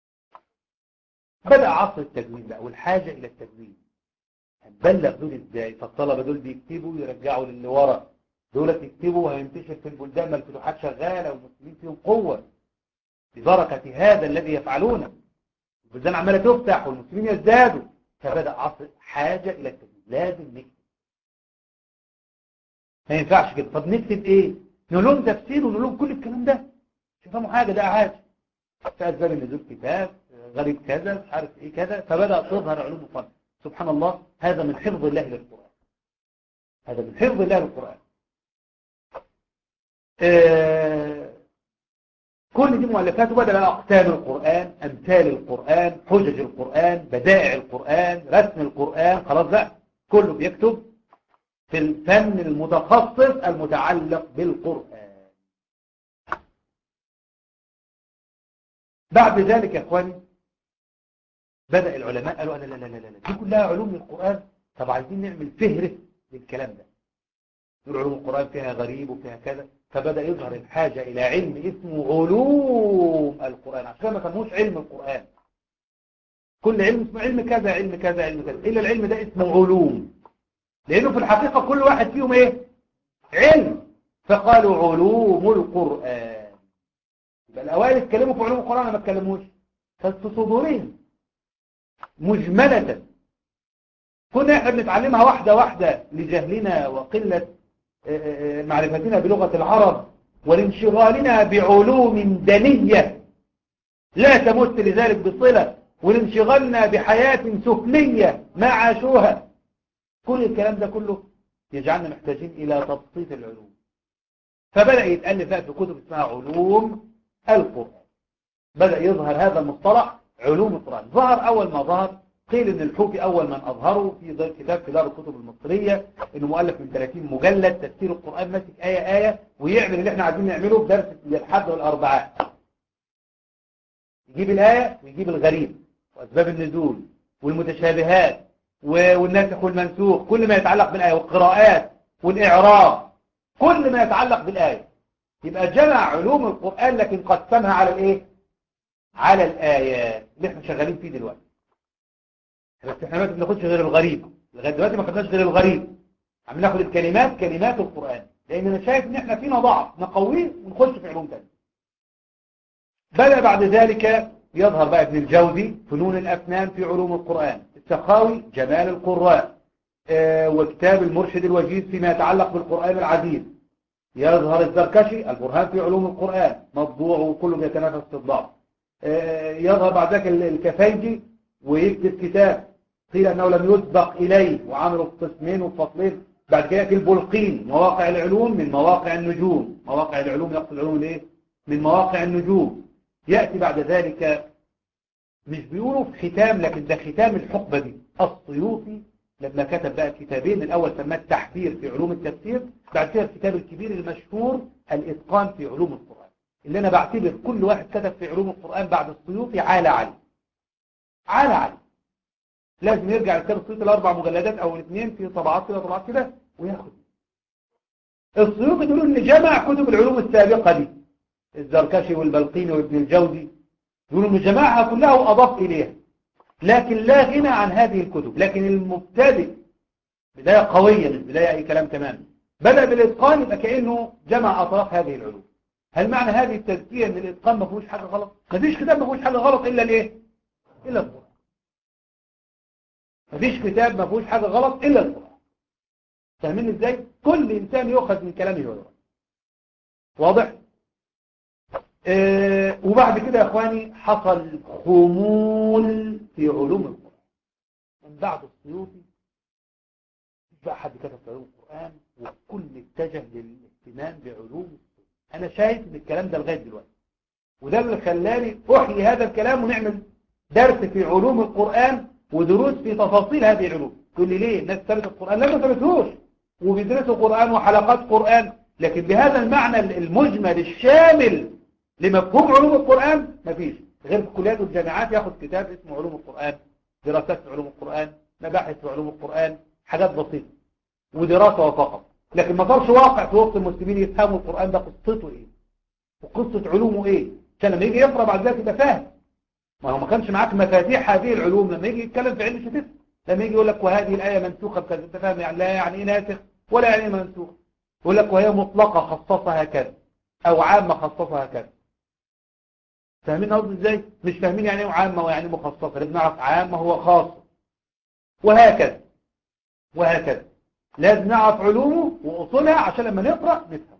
بدأ عصر التدوين بقى والحاجة إلى التدوين هنبلغ دول ازاي فالطلبة دول بيكتبوا يرجعوا للي ورا دول يكتبوا وهينتشر في البلدان ما الفتوحات شغالة والمسلمين فيهم قوة ببركة هذا الذي يفعلونه البلدان عمالة تفتح والمسلمين يزدادوا فبدأ عصر حاجة إلى التدوين لازم نكتب ما ينفعش كده طب نكتب ايه نقول لهم تفسير ونقول لهم كل الكلام ده مش يفهموا حاجة ده عادي في أسباب النزول كتاب غريب كذا مش عارف ايه كذا فبدأ تظهر علوم الفن سبحان الله هذا من حفظ الله للقرآن هذا من حفظ الله للقرآن آه كل دي مؤلفات وبدأ بقى أقسام القرآن أمثال القرآن حجج القرآن بدائع القرآن رسم القرآن خلاص بقى كله بيكتب في الفن المتخصص المتعلق بالقرآن بعد ذلك يا اخواني بدأ العلماء قالوا لا لا لا لا لا دي كلها علوم للقرآن طب عايزين نعمل فهرس للكلام ده نقول علوم القرآن فيها غريب وفيها كذا فبدأ يظهر الحاجة إلى علم اسمه علوم القرآن عشان ما سموش علم القرآن كل علم اسمه علم كذا علم كذا علم كذا إلا العلم ده اسمه علوم لأنه في الحقيقة كل واحد فيهم إيه علم فقالوا علوم القرآن يبقى الأوائل اتكلموا في علوم القرآن ما اتكلموش ففي صدورهم مجملة كنا احنا بنتعلمها واحدة واحدة لجهلنا وقلة معرفتنا بلغة العرب ولانشغالنا بعلوم دنية لا تمت لذلك بصلة ولانشغالنا بحياة سفلية ما عاشوها كل الكلام ده كله يجعلنا محتاجين إلى تبسيط العلوم فبدأ يتألف بقى في كتب اسمها علوم القرآن بدأ يظهر هذا المصطلح علوم القرآن ظهر أول ما ظهر قيل ان الحوفي أول من أظهره في كتاب في دار الكتب المصرية انه مؤلف من 30 مجلد تفسير القرآن ماسك آية آية ويعمل اللي احنا عايزين نعمله في درس الحد والأربعاء يجيب الآية ويجيب الغريب وأسباب النزول والمتشابهات والناسخ والمنسوخ كل ما يتعلق بالآية والقراءات والإعراب كل ما يتعلق بالآية يبقى جمع علوم القرآن لكن قسمها على الايه على الآيات اللي احنا شغالين فيه دلوقتي بس احنا ما بناخدش غير الغريب لغايه دلوقتي ما خدناش غير الغريب عم ناخد الكلمات كلمات القرآن لان انا شايف ان احنا فينا ضعف نقويه ونخش في علوم تانية بدأ بعد ذلك يظهر بقى ابن الجوزي فنون الأفنان في علوم القرآن السخاوي جمال القراء اه وكتاب المرشد الوجيز فيما يتعلق بالقرآن العزيز يظهر الزركشي البرهان في علوم القرآن مطبوع وكله بيتنافس في الضعف اه يظهر بعد ذلك الكفيجي ويكتب كتاب قيل أنه لم يسبق إليه وعملوا قسمين وفصلين بعد كده يأتي البلقين مواقع العلوم من مواقع النجوم مواقع العلوم يقصد العلوم ليه من مواقع النجوم يأتي بعد ذلك مش بيقولوا في ختام لكن ده ختام الحقبة دي السيوطي لما كتب بقى كتابين الأول سماه التحبير في علوم التفسير بعد كده الكتاب الكبير المشهور الإتقان في علوم القرآن اللي أنا بعتبر كل واحد كتب في علوم القرآن بعد السيوطي عالى علي عالى علي لازم يرجع لكتاب السيوطي الأربع مجلدات أو الاثنين في طبعات كده طبعات كده وياخد السيوطي بيقولوا إن جمع كتب العلوم السابقة دي الزركشي والبلقيني وابن الجوزي يقولوا إنه جمعها كلها وأضاف إليها لكن لا غنى عن هذه الكتب لكن المبتدئ بداية قوية مش بداية أي كلام تمام بدأ بالإتقان يبقى كأنه جمع أطراف هذه العلوم هل معنى هذه التزكية أن الإتقان ما فيهوش حاجة غلط؟ ما فيش كتاب ما فيهوش حاجة غلط إلا الإيه؟ إلا القرآن ما فيش كتاب ما فيهوش حاجة غلط إلا القرآن فاهمين إزاي؟ كل إنسان يؤخذ من كلامه ويرى واضح؟ آه وبعد كده يا اخواني حصل خمول في علوم القرآن من بعد السيوطي بقى حد كتب في علوم القرآن والكل اتجه للاهتمام بعلوم السيوطي انا شايف ان الكلام ده لغايه دلوقتي وده اللي خلاني احيي هذا الكلام ونعمل درس في علوم القرآن ودروس في تفاصيل هذه العلوم تقول لي ليه الناس ثبت القرآن لا ما ثبتوش وبيدرسوا قرآن وحلقات قرآن لكن بهذا المعنى المجمل الشامل لمفهوم علوم القرآن مفيش غير في الكليات والجامعات ياخد كتاب اسمه علوم القرآن دراسات في علوم القرآن مباحث في علوم القرآن حاجات بسيطة ودراسة فقط لكن ما صارش واقع في وسط المسلمين يفهموا القرآن ده قصته ايه وقصة علومه ايه عشان لما يجي يقرأ بعد ذلك يبقى فاهم ما هو ما كانش معاك مفاتيح هذه العلوم لما يجي يتكلم في علم مش هتفهم لما يجي يقول لك وهذه الآية منسوخة بكذا انت فاهم يعني لا يعني ايه ناسخ ولا يعني ايه منسوخ يقول لك وهي مطلقة خصصها كذا او عامة خصصها كذا فاهمين قصدي ازاي مش فاهمين يعني ايه عامة ويعني مخصصة لازم نعرف عامة هو خاص وهكذا وهكذا لازم نعرف علومه وأصولها عشان لما نقرأ نفهم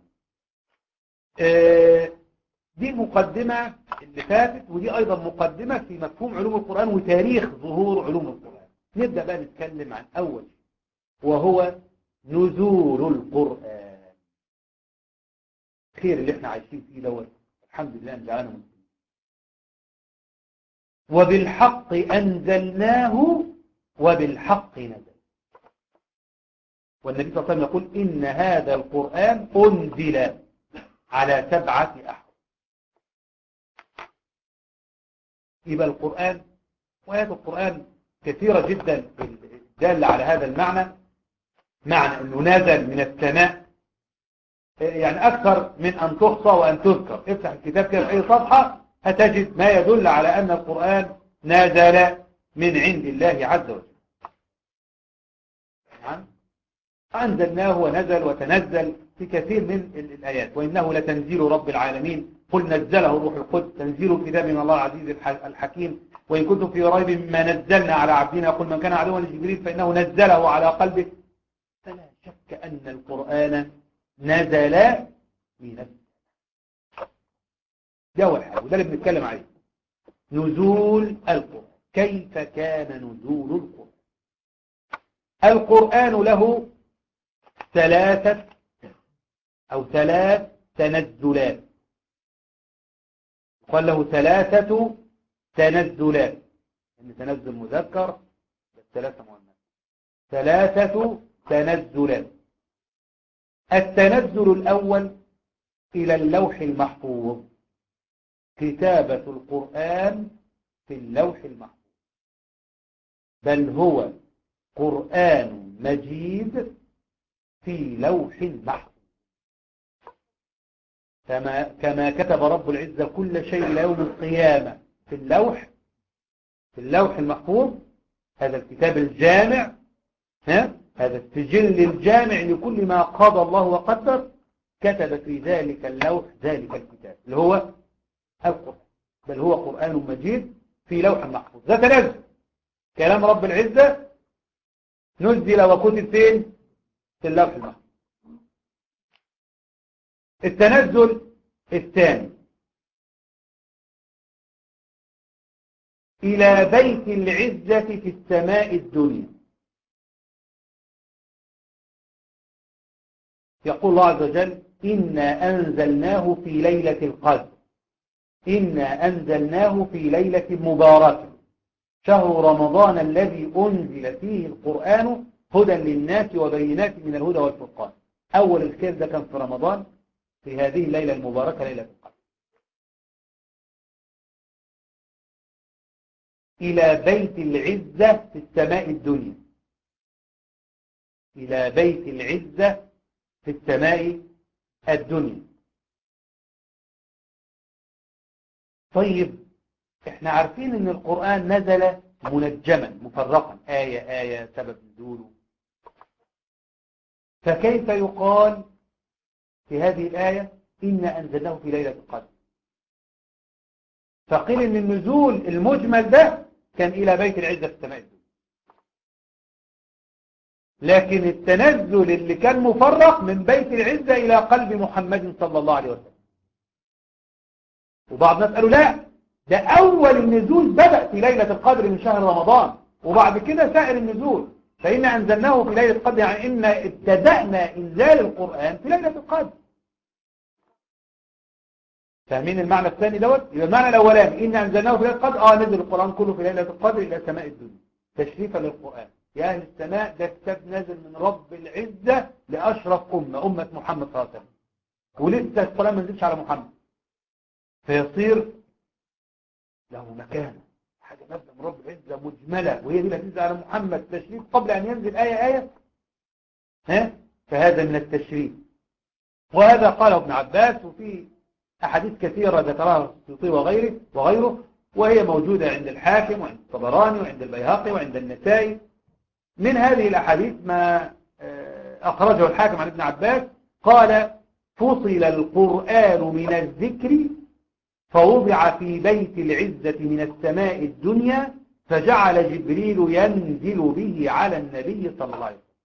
آه دي مقدمة اللي فاتت ودي أيضا مقدمة في مفهوم علوم القرآن وتاريخ ظهور علوم القرآن نبدأ بقى نتكلم عن أول وهو نزول القرآن خير اللي احنا عايشين فيه دوت الحمد لله ان جعلنا مسلمين وبالحق أنزلناه وبالحق نزل والنبي صلى الله عليه وسلم يقول إن هذا القرآن أنزل على سبعة أحرف يبقى القرآن وآيات القرآن كثيرة جدا دالة على هذا المعنى معنى أنه نزل من السماء يعني أكثر من أن تحصى وأن تذكر افتح الكتاب كده في أي صفحة هتجد ما يدل على أن القرآن نزل من عند الله عز وجل نعم أنزلناه ونزل وتنزل في كثير من الآيات وإنه لتنزيل رب العالمين قل نزله روح القدس تنزيل كتاب من الله العزيز الحكيم وإن كنتم في ريب مما نزلنا على عبدنا قل من كان عدوا لجبريل فإنه نزله على قلبه فلا شك أن القرآن نزل من السماء ده أول حاجة وده اللي بنتكلم عليه نزول القرآن كيف كان نزول القرآن القرآن له ثلاثة أو ثلاث تنزلات قال له ثلاثة تنزلات إن تنزل مذكر ثلاثة مؤنث ثلاثة تنزلات التنزل الأول إلى اللوح المحفوظ كتابة القرآن في اللوح المحفوظ بل هو قرآن مجيد في لوح محفوظ كما, كما كتب رب العزة كل شيء إلى يوم القيامة في اللوح في اللوح المحفوظ هذا الكتاب الجامع ها؟ هذا السجل الجامع لكل ما قضى الله وقدر كتب في ذلك اللوح ذلك الكتاب اللي هو القرآن بل هو قرآن مجيد في لوح محفوظ ده تنزل كلام رب العزة نزل وكتب فين في اللوح المحفوظ التنزل الثاني إلى بيت العزة في السماء الدنيا يقول الله عز وجل إنا أنزلناه في ليلة القدر إنا أنزلناه في ليلة مباركة شهر رمضان الذي أنزل فيه القرآن هدى للناس وبينات من الهدى والفرقان أول الخير ده كان في رمضان في هذه الليلة المباركة ليلة القدر إلى بيت العزة في السماء الدنيا إلى بيت العزة في السماء الدنيا طيب احنا عارفين ان القرآن نزل منجما مفرقا آية آية سبب نزوله فكيف يقال في هذه الآية إنا أنزلناه في ليلة القدر فقيل ان النزول المجمل ده كان إلى بيت العزة في السماء الدنيا لكن التنزل اللي كان مفرق من بيت العزة إلى قلب محمد صلى الله عليه وسلم وبعض الناس قالوا لا ده أول النزول بدأ في ليلة القدر من شهر رمضان وبعد كده سائر النزول فإن أنزلناه في ليلة القدر يعني إن ابتدأنا إنزال القرآن في ليلة القدر فاهمين المعنى الثاني دوت يبقى المعنى الأولاني إن أنزلناه في ليلة القدر آه نزل القرآن كله في ليلة القدر إلى سماء الدنيا تشريفا للقرآن يا أهل السماء ده كتاب نازل من رب العزة لأشرف أمة أمة محمد صلى الله عليه وسلم ولسه القرآن ما نزلش على محمد فيصير له مكانه حاجة نازله من رب العزة مجملة وهي دي اللي هتنزل على محمد تشريف قبل أن ينزل آية آية ها فهذا من التشريف وهذا قاله ابن عباس وفي أحاديث كثيرة ذكرها السيوطي وغيره وغيره وهي موجودة عند الحاكم وعند الطبراني وعند البيهقي وعند النسائي من هذه الأحاديث ما أخرجه الحاكم عن ابن عباس قال فصل القرآن من الذكر فوضع في بيت العزة من السماء الدنيا فجعل جبريل ينزل به على النبي صلى الله عليه وسلم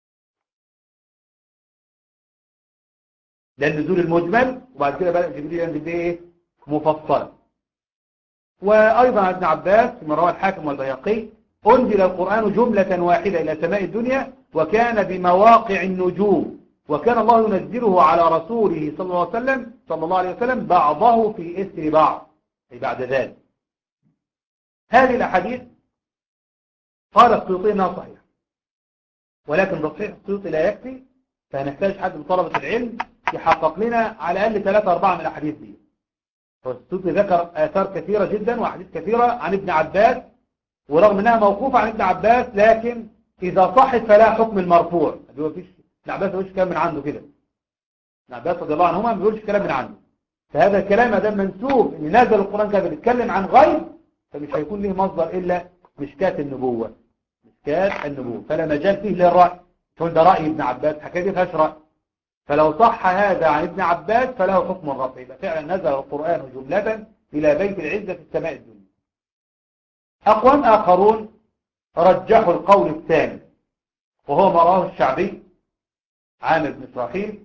ده النزول المجمل وبعد كده بقى جبريل ينزل به ايه مفصلا وأيضا عن ابن عباس من رواه الحاكم والبياقي أنزل القرآن جملة واحدة إلى سماء الدنيا وكان بمواقع النجوم وكان الله ينزله على رسوله صلى الله عليه وسلم صلى الله عليه وسلم بعضه في إثر بعض أي بعد ذلك هذه الأحاديث قال السيوطي انها صحيحة ولكن تصحيح السيوطي لا يكفي فنحتاج حد من طلبة العلم يحقق لنا على الأقل ثلاثة أربعة من الأحاديث دي السيوطي ذكر آثار كثيرة جدا وأحاديث كثيرة عن ابن عباس ورغم أنها موقوفة عن ابن عباس لكن إذا صحت فلا حكم المرفوع اللي هو فيش ابن عباس ما بيقولش كلام من عنده كده ابن عباس رضي الله عنهما ما بيقولش كلام من عنده فهذا الكلام ده منسوب ان نزل القرآن كان بيتكلم عن غيب فمش هيكون له مصدر إلا مشكات النبوة مشكات النبوة فلا مجال فيه للرأي تقول ده رأي ابن عباس حكاية دي فيهاش رأي فلو صح هذا عن ابن عباس فله حكم الرفع يبقى فعلا نزل القرآن جملة إلى بيت العزة في السماء الدنيا أقوام آخرون رجحوا القول الثاني وهو ما رواه الشعبي عامر بن إسرائيل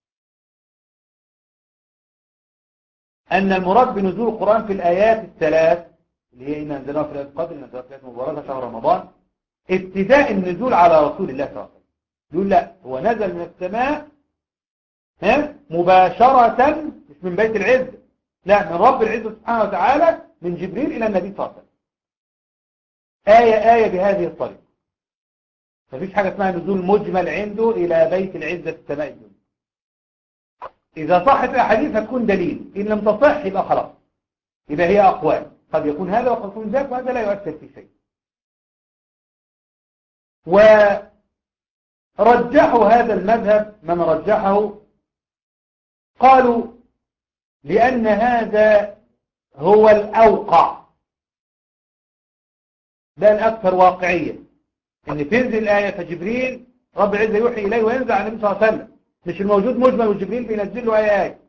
أن المراد بنزول القرآن في الآيات الثلاث اللي هي إن أنزلناه في ليلة القدر إن أنزلناه في ليلة مباركة شهر رمضان ابتداء النزول على رسول الله صلى الله عليه وسلم يقول لا هو نزل من السماء ها مباشرة مش من بيت العزة لا من رب العزة سبحانه وتعالى من جبريل إلى النبي صلى الله عليه وسلم آية آية بهذه الطريقة مفيش حاجة اسمها نزول مجمل عنده إلى بيت العزة في السماء الدنيا إذا صحت الأحاديث هتكون دليل إن لم تصح يبقى خلاص يبقى هي أقوال قد يكون هذا وقد يكون ذاك وهذا لا يؤثر في شيء ورجحوا هذا المذهب من رجحه قالوا لأن هذا هو الأوقع ده الأكثر واقعية إن تنزل الآية فجبريل رب العزة يوحي إليه وينزل عن النبي صلى الله عليه وسلم مش الموجود مجمل وجبريل بينزل له آية آية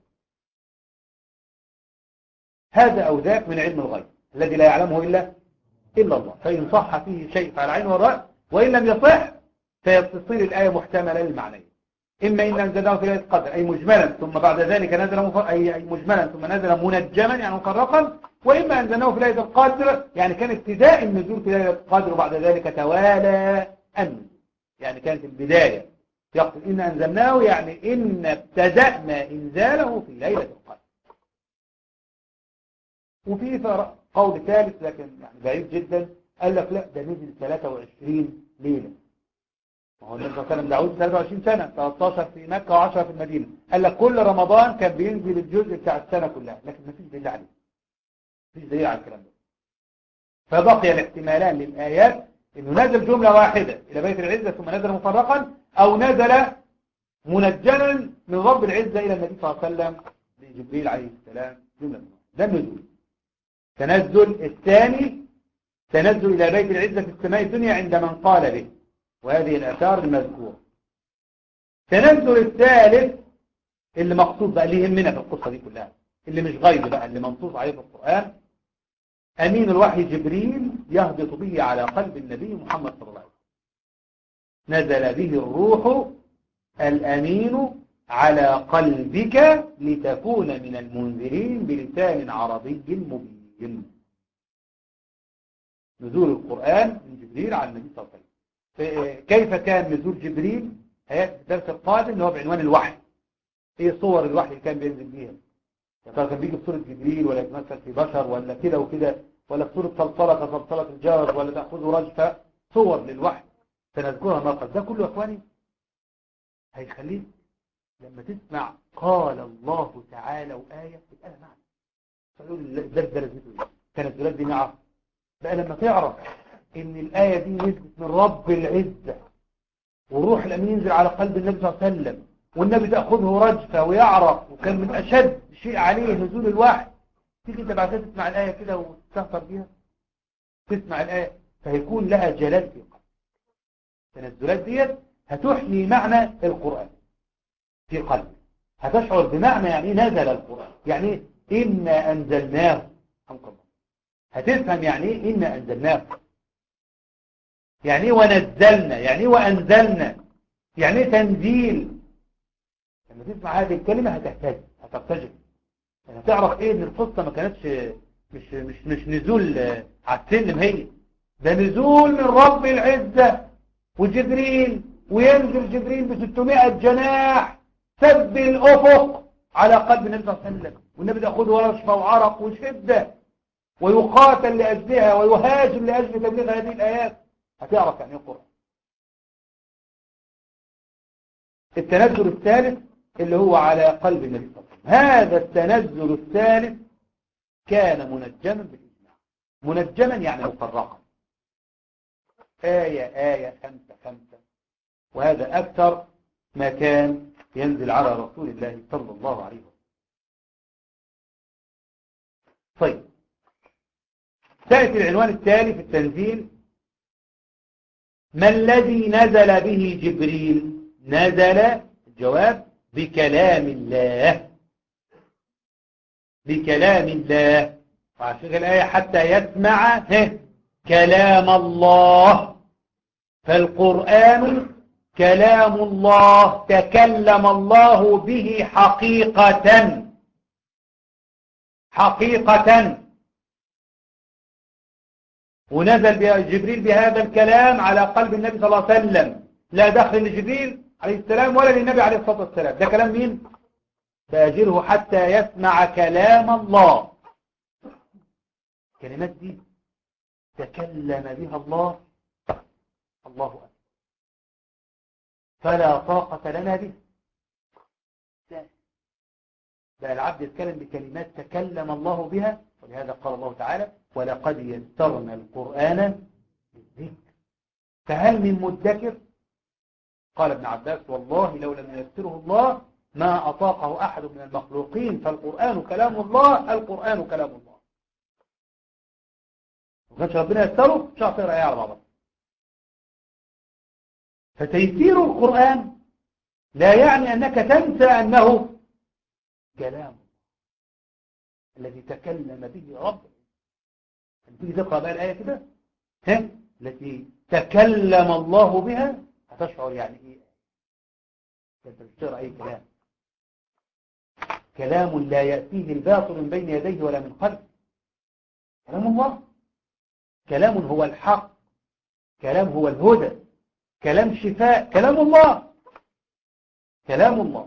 هذا أو ذاك من علم الغيب الذي لا يعلمه إلا إلا الله فإن صح فيه شيء فعلى العين والرأس وإن لم يصح فيتصل الآية محتملة للمعنى إما إن أنزلناه في ليلة القدر أي مجملا ثم بعد ذلك نزل مفر... أي مجملا ثم نزل منجما يعني مفرقا وإما أنزلناه في ليلة القدر يعني كان ابتداء النزول في ليلة القدر وبعد ذلك توالى النزول يعني كانت البداية يقول إن أنزلناه يعني إن ابتدأنا إنزاله في ليلة القدر وفي قول ثالث لكن يعني بعيد جدا قال لك لا ده نزل 23 ليلة هو النبي صلى الله عليه وسلم دعوه 23 سنة 13 في مكة و10 في المدينة قال لك كل رمضان كان بينزل الجزء بتاع السنة كلها لكن ما فيش دليل عليه مفيش دليل على الكلام ده فبقي الاحتمالان للآيات انه نزل جملة واحدة الى بيت العزة ثم نزل مفرقا او نزل منجلا من رب العزة الى النبي صلى الله عليه وسلم لجبريل عليه السلام جملة ده النزول تنزل الثاني تنزل الى بيت العزة في السماء الدنيا عند من قال به وهذه الآثار المذكورة تنزل الثالث اللي مقصود بقى اللي يهمنا في القصة دي كلها اللي مش غيب بقى اللي منصوص عليه في القرآن أمين الوحي جبريل يهبط به على قلب النبي محمد صلى الله عليه وسلم نزل به الروح الأمين على قلبك لتكون من المنذرين بلسان عربي مبين نزول القرآن من جبريل على النبي صلى الله عليه وسلم كيف كان نزول جبريل هيأتي في الدرس القادم اللي هو بعنوان الوحي ايه صور الوحي اللي كان بينزل بيها يا ترى كان بيجي في صورة جبريل ولا يتمثل في بشر ولا كده وكده ولا في صورة صلصلة كصلصلة الجار ولا تأخذه رجفة صور للوحي سنذكرها مرة ده كله يا اخواني هيخليك لما تسمع قال الله تعالى وآية تبقى معنى فيقول ده ده لازمته تنزلات دي نعرف بقى لما تعرف ان الآية دي نزلت من رب العزة والروح الأمين ينزل على قلب النبي صلى الله عليه وسلم والنبي تأخذه رجفة ويعرق وكان من أشد شيء عليه نزول الوحي تيجي انت بعد تسمع الآية كده وتستهتر بيها تسمع الآية فهيكون لها جلال في القلب التنزلات ديت هتحيي معنى القرآن في قلبك هتشعر بمعنى يعني نزل القرآن يعني إنا أنزلناه هتفهم يعني إيه إنا أنزلناه يعني إيه ونزلنا يعني إيه وأنزلنا يعني إيه تنزيل لما تسمع هذه الكلمة هتحتاج هترتجل يعني هتعرف إيه إن القصة ما كانتش مش مش مش نزول على السلم هي ده نزول من رب العزة وجبريل وينزل جبريل ب 600 جناح سد الأفق على قلب النبي صلى الله عليه وسلم والنبي ياخذه ورشفة وعرق وشدة ويقاتل لأجلها ويهاجر لأجل تبليغ هذه الآيات هتعرف يعني القرآن التنزل الثالث اللي هو على قلب النبي صلى الله عليه وسلم هذا التنزل الثالث كان منجما بالإجماع منجما يعني مفرقا آية آية خمسة خمسة وهذا أكثر ما كان ينزل على رسول الله صلى الله عليه وسلم طيب تأتي العنوان التالي في التنزيل ما الذي نزل به جبريل نزل الجواب بكلام الله بكلام الله وعشان الآية حتى يسمع كلام الله فالقرآن كلام الله تكلم الله به حقيقة حقيقة ونزل جبريل بهذا الكلام على قلب النبي صلى الله عليه وسلم لا دخل لجبريل عليه السلام ولا للنبي عليه الصلاة والسلام ده كلام مين؟ فأجره حتى يسمع كلام الله كلمات دي تكلم بها الله الله أكبر فلا طاقة لنا به بقى العبد يتكلم بكلمات تكلم الله بها ولهذا قال الله تعالى ولقد يسرنا القرآن للذكر فهل من مدكر قال ابن عباس والله لو لم يسره الله ما أطاقه أحد من المخلوقين فالقرآن كلام الله القرآن كلام الله وكانش ربنا يسره مش هتقرا ايه على بعضها فتيسير القرآن لا يعني أنك تنسى أنه كلام الذي تكلم به رب تيجي تقرأ بقى الآية كده ها التي تكلم الله بها هتشعر يعني ايه انت بتقرأ اي كلام كلام لا يأتيه الباطل من بين يديه ولا من خلفه كلام الله كلام هو الحق كلام هو الهدى كلام شفاء كلام الله كلام الله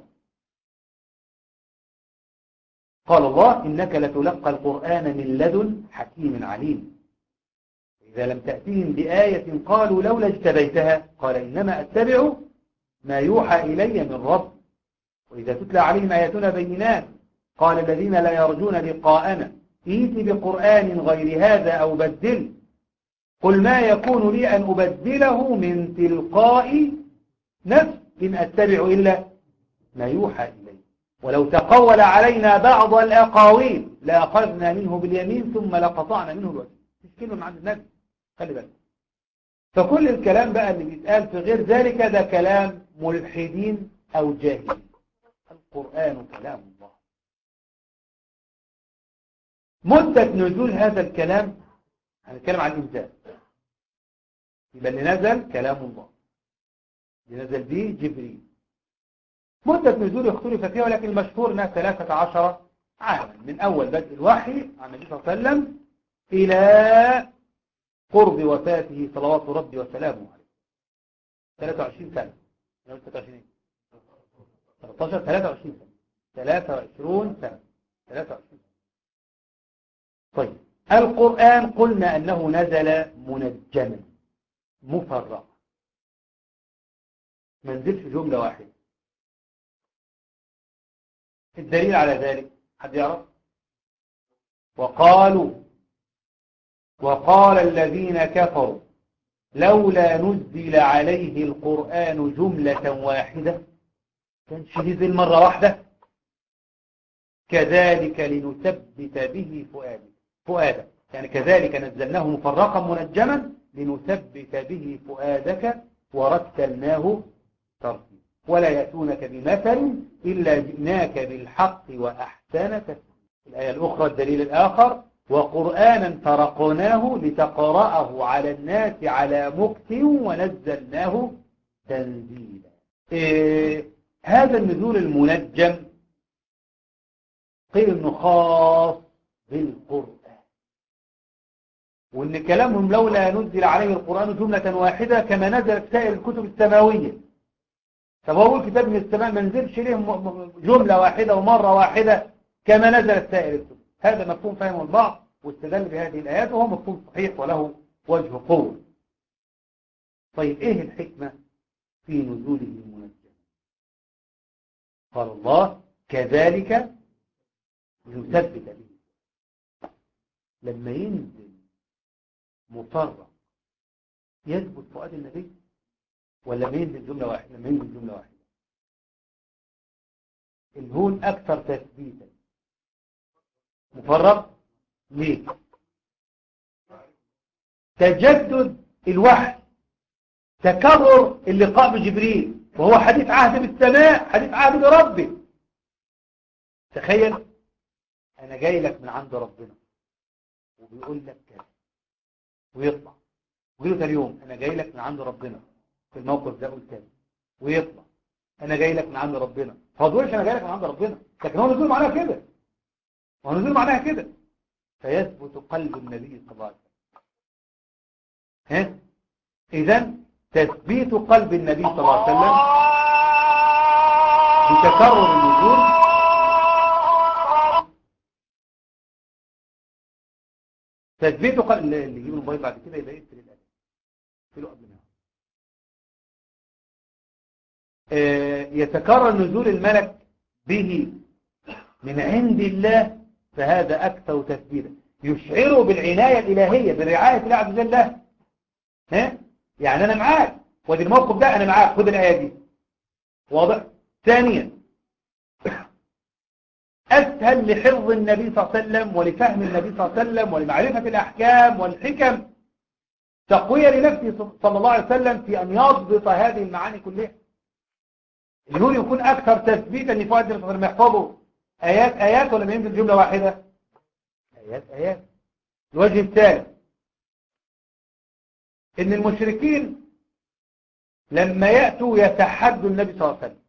قال الله إنك لتلقى القرآن من لدن حكيم عليم إذا لم تأتيهم بآية قالوا لولا اجتبيتها قال إنما أتبع ما يوحى إلي من رب وإذا تتلى عليهم آياتنا بينات قال الذين لا يرجون لقاءنا ائت بقرآن غير هذا أو بدل قل ما يكون لي أن أبدله من تلقاء نفس إن أتبع إلا ما يوحى إلي ولو تقول علينا بعض الأقاويل لأخذنا منه باليمين ثم لقطعنا منه الوجه تشكيله عن النبي خلي بالك فكل الكلام بقى اللي بيتقال في غير ذلك ده كلام ملحدين أو جاهلين القرآن كلام الله مدة نزول هذا الكلام هنتكلم عن الإنسان يبقى اللي نزل كلام الله اللي نزل به جبريل مدة نزول اختلف فيها ولكن المشهور انها 13 عاما من أول بدء الوحي عن النبي صلى الله عليه وسلم إلى قرب وفاته صلوات ربي وسلامه عليه 23 سنة 23 13 23 سنة 23 سنة 23 سنة طيب القرآن قلنا أنه نزل منجما مفرقا ما نزلش جملة واحدة الدليل على ذلك حد يعرف وقالوا وقال الذين كفروا لولا نزل عليه القرآن جملة واحدة كان شديد مرة واحدة كذلك لنثبت به فؤادك فؤادك يعني كذلك نزلناه مفرقا منجما لنثبت به فؤادك ورتلناه ترتيلا ولا يأتونك بمثل إلا جئناك بالحق وأحسن تفسير الآية الأخرى الدليل الآخر وقرآنا فرقناه لتقرأه على الناس على مكت ونزلناه تنزيلا إيه هذا النزول المنجم قيل انه خاص بالقرآن وان كلامهم لولا نزل عليه القرآن جملة واحدة كما نزل في سائر الكتب السماوية طب هو الكتاب من السماء ما نزلش ليه جملة واحدة ومرة واحدة كما نزلت سائر الكتب هذا مفهوم فهم البعض واستدل بهذه الآيات وهو مفهوم صحيح وله وجه قوة طيب ايه الحكمة في نزوله المنجم قال الله كذلك يثبت به لما ينزل مفرق يثبت فؤاد النبي ولا ما ينزل جملة واحدة لما ينزل جملة واحدة الهون أكثر تثبيتا مفرق ليه تجدد الوحي تكرر اللقاء بجبريل وهو حديث عهد بالسماء حديث عهد بربي تخيل انا جاي لك من عند ربنا وبيقول لك كذا ويطلع ويقول له اليوم انا جاي لك من عند ربنا في الموقف ده قلت كذا ويطلع انا جاي لك من عند ربنا هو بيقولش انا جاي لك من عند ربنا لكن هو نزول معناها كده هو نزول معناها كده فيثبت قلب النبي صلى الله عليه وسلم ها اذا تثبيت قلب النبي صلى الله عليه وسلم بتكرر النزول تثبيت قلب اللي يجيب الموبايل بعد كده يبقى يقفل الأدب يقفله قبل ما يتكرر نزول الملك به من عند الله فهذا أكثر تثبيتا يشعره بالعناية الإلهية بالرعاية الله عز وجل له ها؟ يعني أنا معاك ودي الموقف ده أنا معاك خد الآية دي واضح ثانيا أسهل لحفظ النبي صلى الله عليه وسلم ولفهم النبي صلى الله عليه وسلم ولمعرفة الأحكام والحكم تقوية لنفسه صلى الله عليه وسلم في أن يضبط هذه المعاني كلها الهون يكون أكثر تثبيتا لفؤاد النبي صلى الله عليه وسلم يحفظه آيات آيات ولا ما ينزل جملة واحدة آيات آيات الوجه الثالث إن المشركين لما يأتوا يتحدوا النبي صلى الله عليه وسلم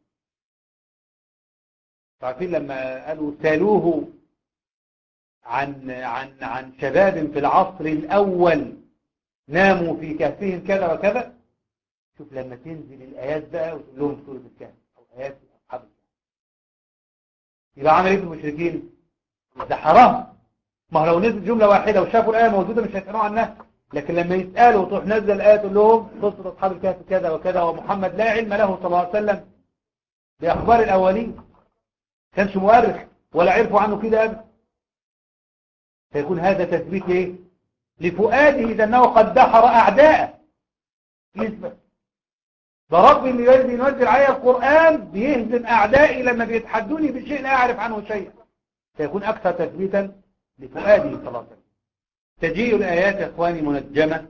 عارفين لما قالوا سالوه عن عن عن شباب في العصر الأول ناموا في كهفهم كذا وكذا شوف لما تنزل الآيات بقى وتقول لهم سورة الكهف أو آيات أصحاب الكهف يبقى عمل ايه في المشركين ده حرام ما هو لو نزل جملة واحدة وشافوا الآية موجودة مش هيسألوا عنها لكن لما يسألوا وتروح نزل الآية تقول لهم قصة أصحاب الكهف كذا وكذا ومحمد لا علم له صلى الله عليه وسلم بأخبار الأولين كانش مؤرخ ولا عرفوا عنه كده أبدا فيكون هذا تثبيت ايه لفؤاده إذا أنه قد دحر أعداءه يثبت ده ربي اللي ينزل علي القرآن بيهزم أعدائي لما بيتحدوني بشيء لا أعرف عنه شيئا فيكون أكثر تثبيتا لفؤاده صلى الله عليه وسلم تجيء الآيات يا إخواني منجمة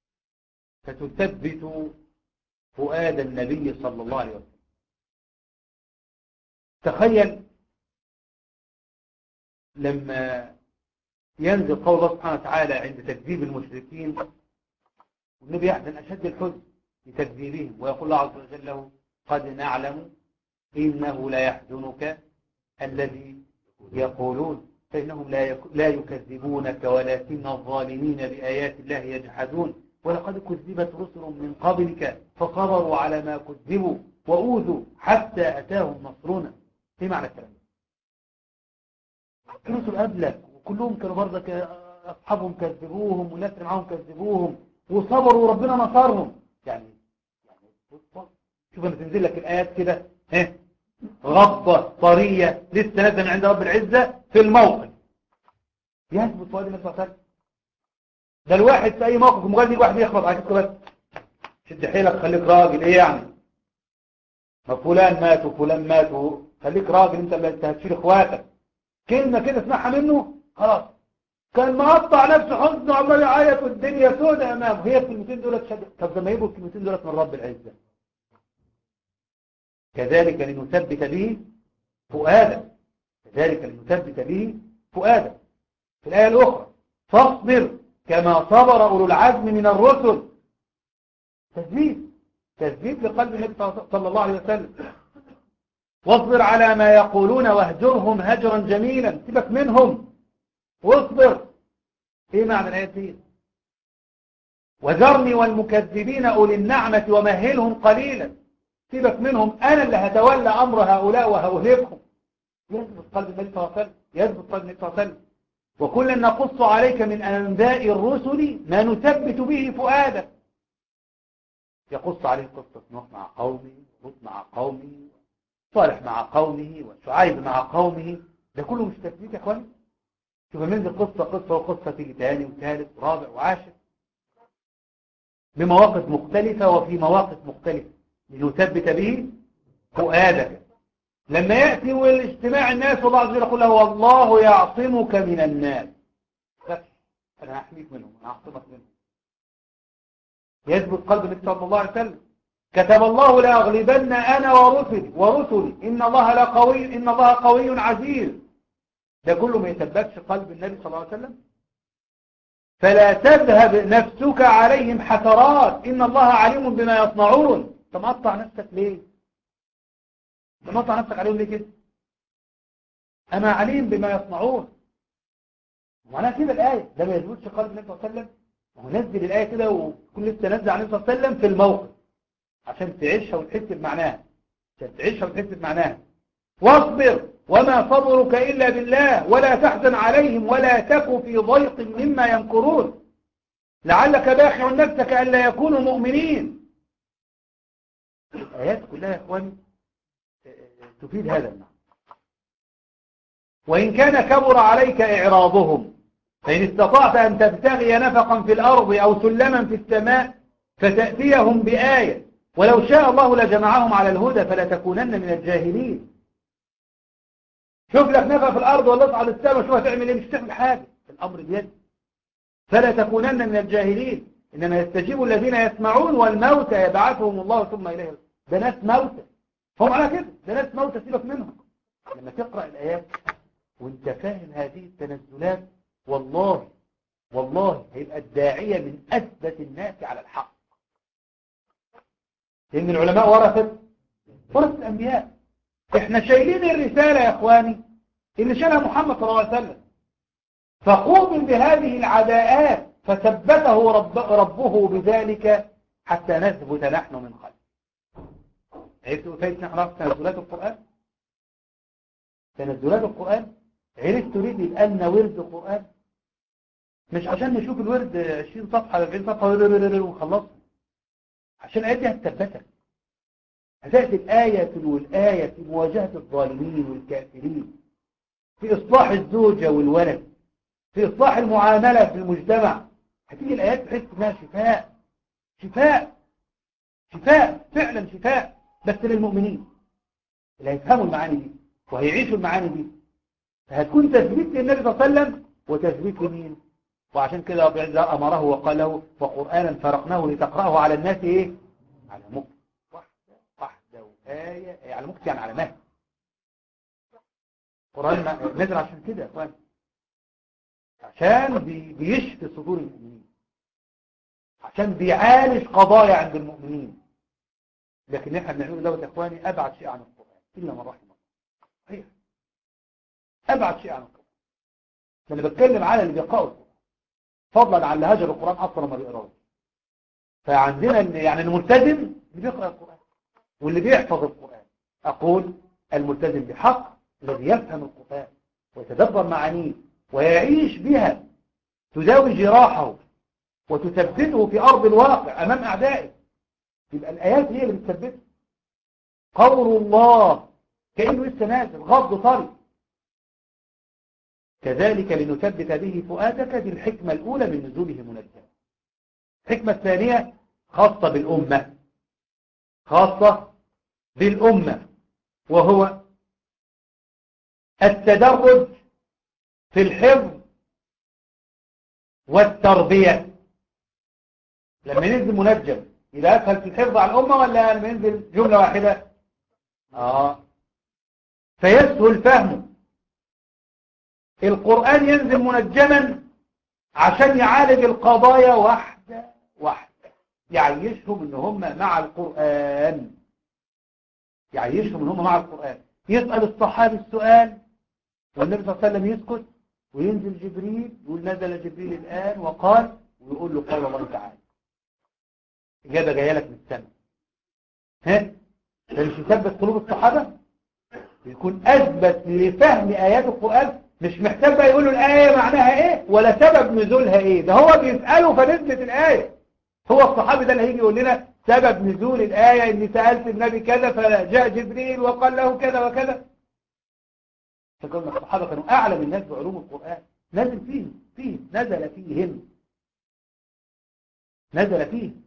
فتثبت فؤاد النبي صلى الله عليه وسلم تخيل لما ينزل قول الله سبحانه وتعالى عند تكذيب المشركين والنبي يحزن أشد الحزن لتكذيبهم ويقول الله عز وجل له قد نعلم إنه لا يحزنك الذي يقولون فإنهم لا لا يكذبونك ولكن الظالمين بآيات الله يجحدون ولقد كذبت رسل من قبلك فصبروا على ما كذبوا وأوذوا حتى أتاهم نصرنا ايه معنى الكلام ده رسل قبلك وكلهم كانوا برضك أصحابهم كذبوهم والناس اللي معاهم كذبوهم وصبروا وربنا نصرهم يعني يعني شوف لما تنزل لك الآيات كده ها غضة طرية لسه نازله من عند رب العزة في الموقف يثبت فؤاد النبي صلى الله عليه وسلم ده الواحد في أي موقف مجرد يجي واحد يخبط على كده بس شد حيلك خليك راجل ايه يعني ما فلان مات وفلان مات خليك راجل انت اللي انت هتشيل اخواتك كلمة كده اسمعها منه خلاص كان مقطع نفسه حزن وعمال يعيط والدنيا سوداء امامه هي الكلمتين دولت شد طب لما يبقوا الكلمتين دولت من رب العزة كذلك لنثبت به فؤادا كذلك لنثبت به فؤادا في الآية الأخرى فاصبر كما صبر أولو العزم من الرسل تثبيت تثبيت لقلب النبي صلى الله عليه وسلم واصبر على ما يقولون واهجرهم هجرا جميلا سيبك منهم واصبر ايه معنى الآية دي وذرني والمكذبين أولي النعمة ومهلهم قليلا سيبك منهم أنا اللي هتولى أمر هؤلاء وهأهلكهم يثبت قلب النبي صلى الله عليه وسلم يثبت قلب النبي صلى الله عليه وسلم وكلا نقص عليك من أنباء الرسل ما نثبت به فؤادك يقص عليه قصة نوح مع قومه ولوط مع قومه صالح مع قومه وشعيب مع قومه ده كله مش تثبيت يا اخواني شوف من دي قصة قصة وقصة تيجي تاني وثالث ورابع وعاشر بمواقف مختلفة وفي مواقف مختلفة لنثبت به فؤادك لما يأتي والاجتماع الناس والله عز وجل يقول له والله يعصمك من الناس أنا هحميك منهم أنا هعصمك منهم يثبت قلب النبي صلى الله عليه وسلم كتب الله لأغلبن أنا ورسلي ورسلي إن الله لقوي إن الله قوي عزيز ده كله ما يثبتش قلب النبي صلى الله عليه وسلم فلا تذهب نفسك عليهم حسرات إن الله عليم بما يصنعون تمقطع نفسك ليه تمقطع نفسك عليهم ليه كده أنا عليم بما يصنعون وأنا كده الآية ده ما يثبتش قلب النبي صلى الله عليه وسلم وهو نزل الآية كده وكل لسه نزل عليه الصلاة والسلام في الموقف عشان تعيشها وتحس بمعناها عشان تعيشها وتحس بمعناها واصبر وما صبرك إلا بالله ولا تحزن عليهم ولا تك في ضيق مما يمكرون لعلك باخع نفسك ألا يكونوا مؤمنين الآيات كلها يا إخواني تفيد هذا المعنى وإن كان كبر عليك إعراضهم فإن استطعت أن تبتغي نفقا في الأرض أو سلما في السماء فتأتيهم بآية ولو شاء الله لجمعهم على الهدى فلا تكونن من الجاهلين شوف لك نفق في الأرض ولا اصعد السماء شوف هتعمل ايه مش تعمل حاجة الأمر بيد فلا تكونن من الجاهلين إنما يستجيب الذين يسمعون والموتى يبعثهم الله ثم إليه ده ناس موتى هم على كده ده ناس موتى سيبك منهم لما تقرأ الآيات وانت فاهم هذه التنزلات والله والله هيبقى الداعية من أثبت الناس على الحق لأن العلماء ورثت ورث الأنبياء احنا شايلين الرسالة يا اخواني اللي شالها محمد صلى الله عليه وسلم فقوم بهذه العداءات فثبته رب ربه بذلك حتى نثبت نحن من خلف عرفتوا كيف نعرف تنزلات القرآن تنزلات القرآن عرفت تريد الآن ورد القرآن مش عشان نشوف الورد 20 صفحة 40 صفحة ونخلصها عشان الآيات دي هتثبتك هتأتي الآية تلو الآية في مواجهة الظالمين والكافرين في إصلاح الزوجة والولد في إصلاح المعاملة في المجتمع هتيجي الآيات تحس انها شفاء شفاء شفاء فعلا شفاء بس للمؤمنين اللي هيفهموا المعاني دي وهيعيشوا المعاني دي فهتكون تثبيت للنبي صلى الله عليه وسلم وتثبيت لمين وعشان كده رب العزة أمره وقال له وقرآنا فرقناه لتقرأه على الناس إيه على مكتب واحدة واحدة وآية على مكتب يعني على مهد القرآن نزل عشان كده يا أخوان عشان بي بيشفي صدور المؤمنين عشان بيعالج قضايا عند المؤمنين لكن احنا بنعمله دوت يا اخواني ابعد شيء عن القرآن الا من رحم الله صحيح ابعد شيء عن القرآن انا بتكلم على اللي بيقرأوا القرآن فضلا عن اللي هاجر القرآن اصلا ما بيقراوش فعندنا يعني الملتزم اللي بيقرأ القرآن واللي بيحفظ القرآن اقول الملتزم بحق الذي يفهم القرآن ويتدبر معانيه ويعيش بها تداوي جراحه وتثبته في أرض الواقع أمام أعدائه يبقى الآيات هي اللي بتثبته قول الله كأنه لسه نازل غض طري كذلك لنثبت به فؤادك دي الحكمة الأولى من نزوله منزل الحكمة الثانية خاصة بالأمة خاصة بالأمة وهو التدرج في الحفظ والتربية لما ينزل منجم يبقى أسهل في الحفظ على الأمة ولا لما ينزل جملة واحدة آه فيسهل فهمه القرآن ينزل منجما عشان يعالج القضايا واحدة واحدة يعيشهم ان هم مع القرآن يعيشهم ان هم مع القرآن يسأل الصحابي السؤال والنبي صلى الله عليه وسلم يسكت وينزل جبريل يقول نزل جبريل الآن وقال ويقول له قال الله تعالى إجابة جاية لك من السماء ها ده مش يثبت قلوب الصحابة يكون أثبت لفهم آيات القرآن مش محتاج بقى يقول له الآية معناها إيه ولا سبب نزولها إيه ده هو بيسأله فنزلت الآية هو الصحابي ده اللي هيجي يقول لنا سبب نزول الآية إني سألت النبي كذا فجاء جبريل وقال له كذا وكذا فقلنا الصحابة كانوا أعلم الناس بعلوم القرآن نزل فيهم فيهم نزل فيهم نزل فيهم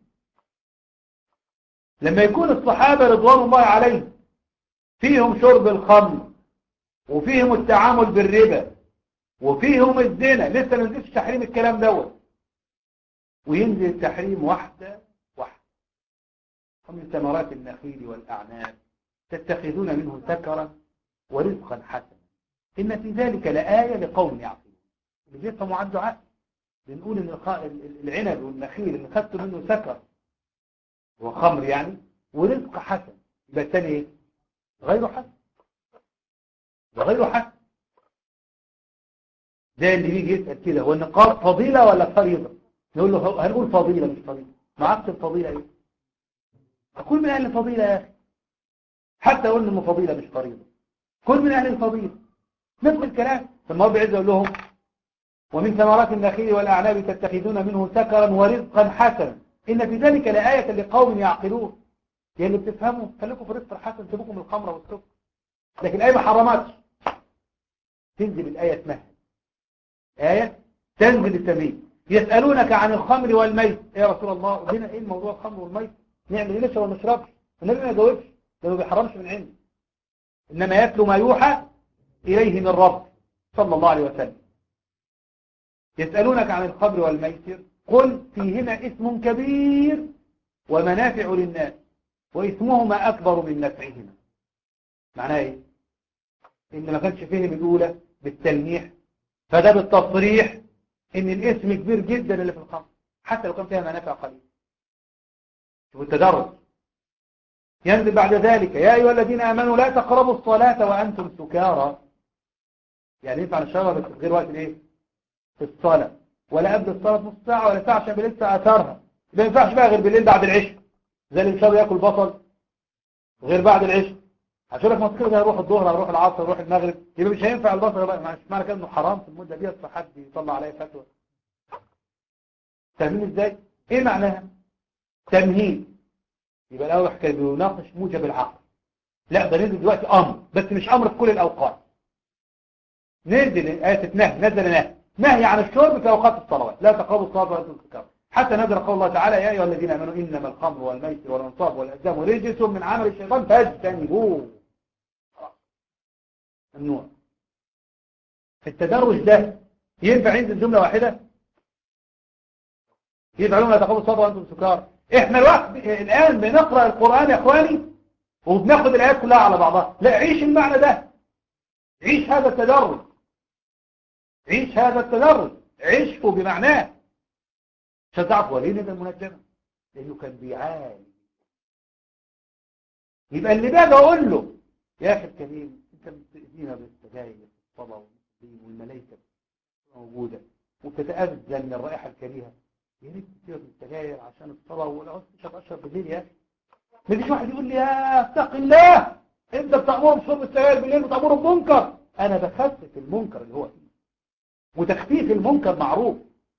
لما يكون الصحابة رضوان الله عليهم فيهم شرب الخمر وفيهم التعامل بالربا وفيهم الزنا لسه ما نزلش تحريم الكلام دوت وينزل التحريم واحدة واحدة ومن ثمرات النخيل والأعناب تتخذون منه سكرا ورزقا حسنا إن في ذلك لآية لقوم يعقلون اللي بيفهموا عنده عقل بنقول إن العنب والنخيل اللي خدته منه سكر وخمر يعني ورزق حسن يبقى الثاني ايه غير حسن وغير حسن ده اللي بيجي يسأل كده هو النقاب فضيلة ولا فريضة نقول له هنقول فضيلة مش فريضة ما عكس الفضيلة ايه أقول من أهل الفضيلة يا أخي حتى قلنا إنه فضيلة مش فريضة كل من أهل الفضيلة نفس الكلام ثم هو بعز يقول لهم ومن ثمرات النخيل والأعناب تتخذون منه سكرا ورزقا حسنا إن في ذلك لآية لقوم يعقلون يعني بتفهموا خليكم في الرزق الحسن سيبكم الخمرة والسكر لكن الآية ما حرمتش تنزل الآية تمهد آية تنزل التمهيد يسألونك عن الخمر والميت يا رسول الله بنا إيه الموضوع الخمر والميت نعمل إيه نشرب ولا نشربش النبي ما يجاوبش ده ما بيحرمش من عنده إنما يتلو ما يوحى إليه من رب صلى الله عليه وسلم يسألونك عن الخمر والميسر قل فيهما اسم كبير ومنافع للناس واسمهما أكبر من نفعهما معناه إيه؟ إن ما كانش فهم الأولى بالتلميح فده بالتصريح إن الاسم كبير جدا اللي في الخمر حتى لو كان فيها منافع قليلة شوفوا التدرج ينزل بعد ذلك يا أيها الذين آمنوا لا تقربوا الصلاة وأنتم سكارى يعني ينفع نشرب بس غير وقت الايه في الصلاة ولا قبل الصلاة نص ساعة ولا ساعة عشان لسه أثرها ما ينفعش بقى غير بالليل بعد العشاء زي اللي مش ياكل بصل غير بعد العشاء عشان لك ما ده هيروح الظهر هيروح العصر هيروح المغرب يبقى مش هينفع البصل بقى مش معنى كده انه حرام في المدة دي فحد يطلع عليه فتوى فاهمين ازاي ايه معناها تمهيد يبقى الاول كان بيناقش موجب العقل لا ده نزل دلوقتي امر بس مش امر في كل الاوقات نزل آية نهي نزل نهي نهي عن الشرب في أوقات الصلوات لا تقربوا الصلاة وأنتم سكارى حتى نزل قول الله تعالى يا أيها الذين آمنوا إنما الخمر والميسر والأنصاب والأزلام رجس من عمل الشيطان فاجتنبوه النوع التدرج ده ينفع ينزل جملة واحدة يفعلون لا تقربوا الصلاة وأنتم سكارى احنا الوقت الآن بنقرأ القرآن يا إخواني وبناخد الآيات كلها على بعضها لا عيش المعنى ده عيش هذا التدرج عيش هذا التدرج عيشه بمعناه عشان تعرف وليه ده المنجمة لأنه كان بيعاني يبقى اللي باجي أقول له يا أخي الكريم أنت بتأذينا بالسجاير والصلاة والملائكة موجودة وتتأذى من الرائحة الكريهة يا ريت تسيبك من السجاير عشان الصلاة والعوز تشرب أشرب بالليل يا أخي ما يجيش واحد يقول لي يا اتق الله انت بتأمر بشرب السجاير بالليل وتأمره بمنكر انا بخفف المنكر اللي هو فيه وتخفيف المنكر معروف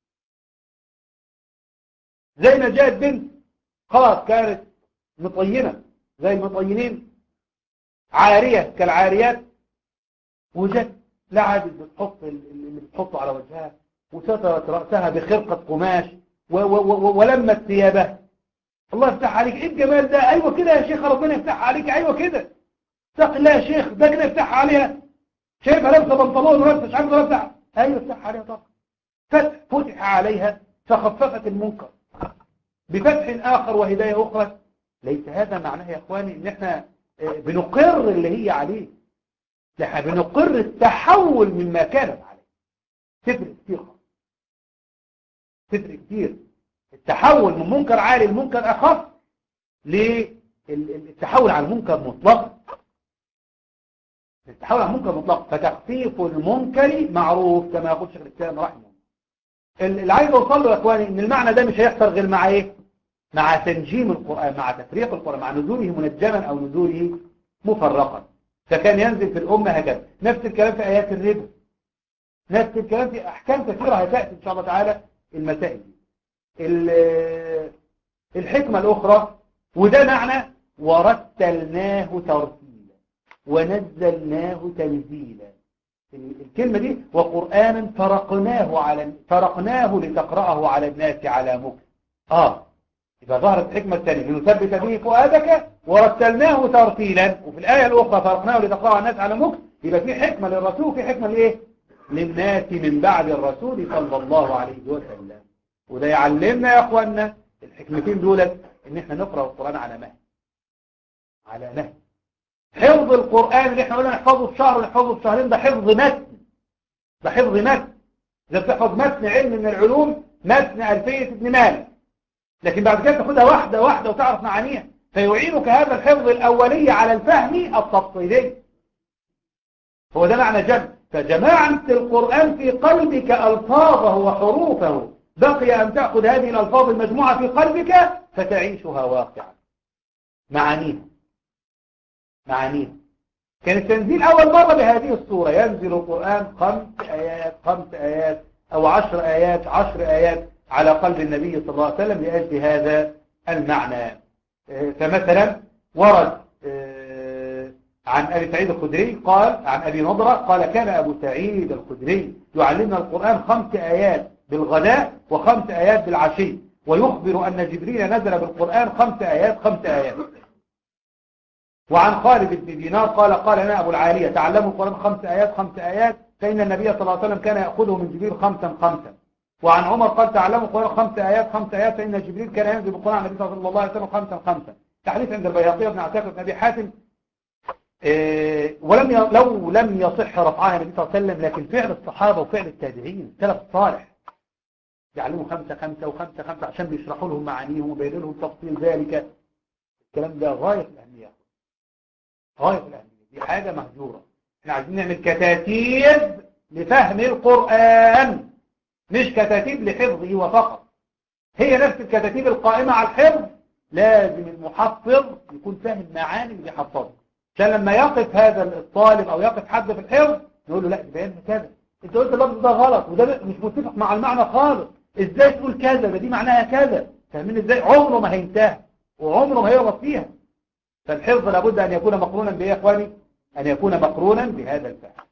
زي ما جاءت بنت خلاص كانت مطينة زي المطينين عارية كالعاريات وجت لا عادت بتحط اللي بتحطه على وجهها وسترت رأسها بخرقة قماش ولمت ثيابها الله يفتح عليك ايه الجمال ده ايوه كده يا شيخ ربنا يفتح عليك ايوه كده اتق الله يا شيخ ده كده يفتح عليها شايفها لابسه بنطلون ولابسه مش عارف لابسه ايوه يفتح عليها طبعا فتح فتح عليها فخففت المنكر بفتح اخر وهدايه اخرى ليس هذا معناه يا اخواني ان احنا بنقر اللي هي عليه احنا بنقر التحول مما كانت عليه تفرق كتير تفرق كتير التحول من منكر عالي لمنكر اخف للتحول على المنكر مطلقا التحول على المنكر مطلقا فتخفيف المنكر معروف كما يقول شيخ الاسلام رحمه اللي عايز اوصل له يا اخواني ان المعنى ده مش هيحصل غير مع ايه مع تنجيم القرآن مع تفريق القرآن مع نزوله منجما او نزوله مفرقا فكان ينزل في الأمة هكذا نفس الكلام في آيات الربا نفس الكلام في أحكام كثيرة هتأتي إن شاء الله تعالى المسائل الحكمة الأخرى وده معنى ورتلناه ترتيلا ونزلناه تنزيلا الكلمة دي وقرآنا فرقناه على فرقناه لتقرأه على الناس على مكر آه إذا ظهرت الحكمة الثانية لنثبت به فؤادك ورتلناه ترتيلا وفي الآية الأخرى فرقناه لتقرأه على الناس على مكر يبقى في حكمة للرسول وفي حكمة لإيه؟ للناس من بعد الرسول صلى الله عليه وسلم وده يعلمنا يا أخوانا الحكمتين دولت إن إحنا نقرأ القرآن على مهل على مهل حفظ القرآن اللي احنا قلنا نحفظه في شهر ونحفظه في شهرين ده حفظ متن ده حفظ متن إذا بتحفظ متن علم من العلوم متن ألفية ابن مالك لكن بعد كده تاخدها واحدة واحدة وتعرف معانيها فيعينك هذا الحفظ الأولي على الفهم التفصيلي هو ده معنى جمع فجماعة القرآن في قلبك ألفاظه وحروفه بقي أن تأخذ هذه الألفاظ المجموعة في قلبك فتعيشها واقعا معانيها معانيها كان التنزيل أول مرة بهذه الصورة ينزل القرآن خمس آيات خمس آيات أو عشر آيات عشر آيات على قلب النبي صلى الله عليه وسلم لأجل هذا المعنى فمثلا ورد عن أبي سعيد الخدري قال عن أبي نضرة قال كان أبو سعيد الخدري يعلمنا القرآن خمس آيات بالغداء وخمس آيات بالعشي ويخبر أن جبريل نزل بالقرآن خمس آيات خمس آيات وعن خالد بن دينار قال قال لنا أبو العالية تعلموا القرآن خمس آيات خمس آيات فإن النبي صلى الله عليه وسلم كان يأخذه من جبريل خمسا خمسا وعن عمر قال تعلموا القرآن خمس آيات خمس آيات فإن جبريل كان ينزل بالقرآن عن النبي صلى الله عليه وسلم خمسا خمسا تحديث عند البياقي بن عتاق بن أبي حاتم إيه ولم ي... لو لم يصح رفعها النبي صلى الله عليه وسلم لكن فعل الصحابة وفعل التابعين سلف صالح يعلموا خمسة خمسة وخمسة خمسة عشان بيشرحوا لهم معانيهم وبينوا لهم تفصيل ذلك الكلام ده غاية الأهمية غاية الأهمية دي حاجة مهجورة احنا عايزين نعمل كتاتيب لفهم القرآن مش كتاتيب لحفظه وفقط هي نفس الكتاتيب القائمة على الحفظ لازم المحفظ يكون فاهم معاني اللي بيحفظه عشان لما يقف هذا الطالب او يقف حد في الحفظ نقول له لا بيان كذا انت قلت اللفظ ده غلط وده مش متفق مع المعنى خالص ازاي تقول كذا ده دي معناها كذا فاهمين ازاي عمره ما هينتهي وعمره ما هيغلط فيها فالحفظ لابد ان يكون مقرونا بايه يا اخواني ان يكون مقرونا بهذا الفهم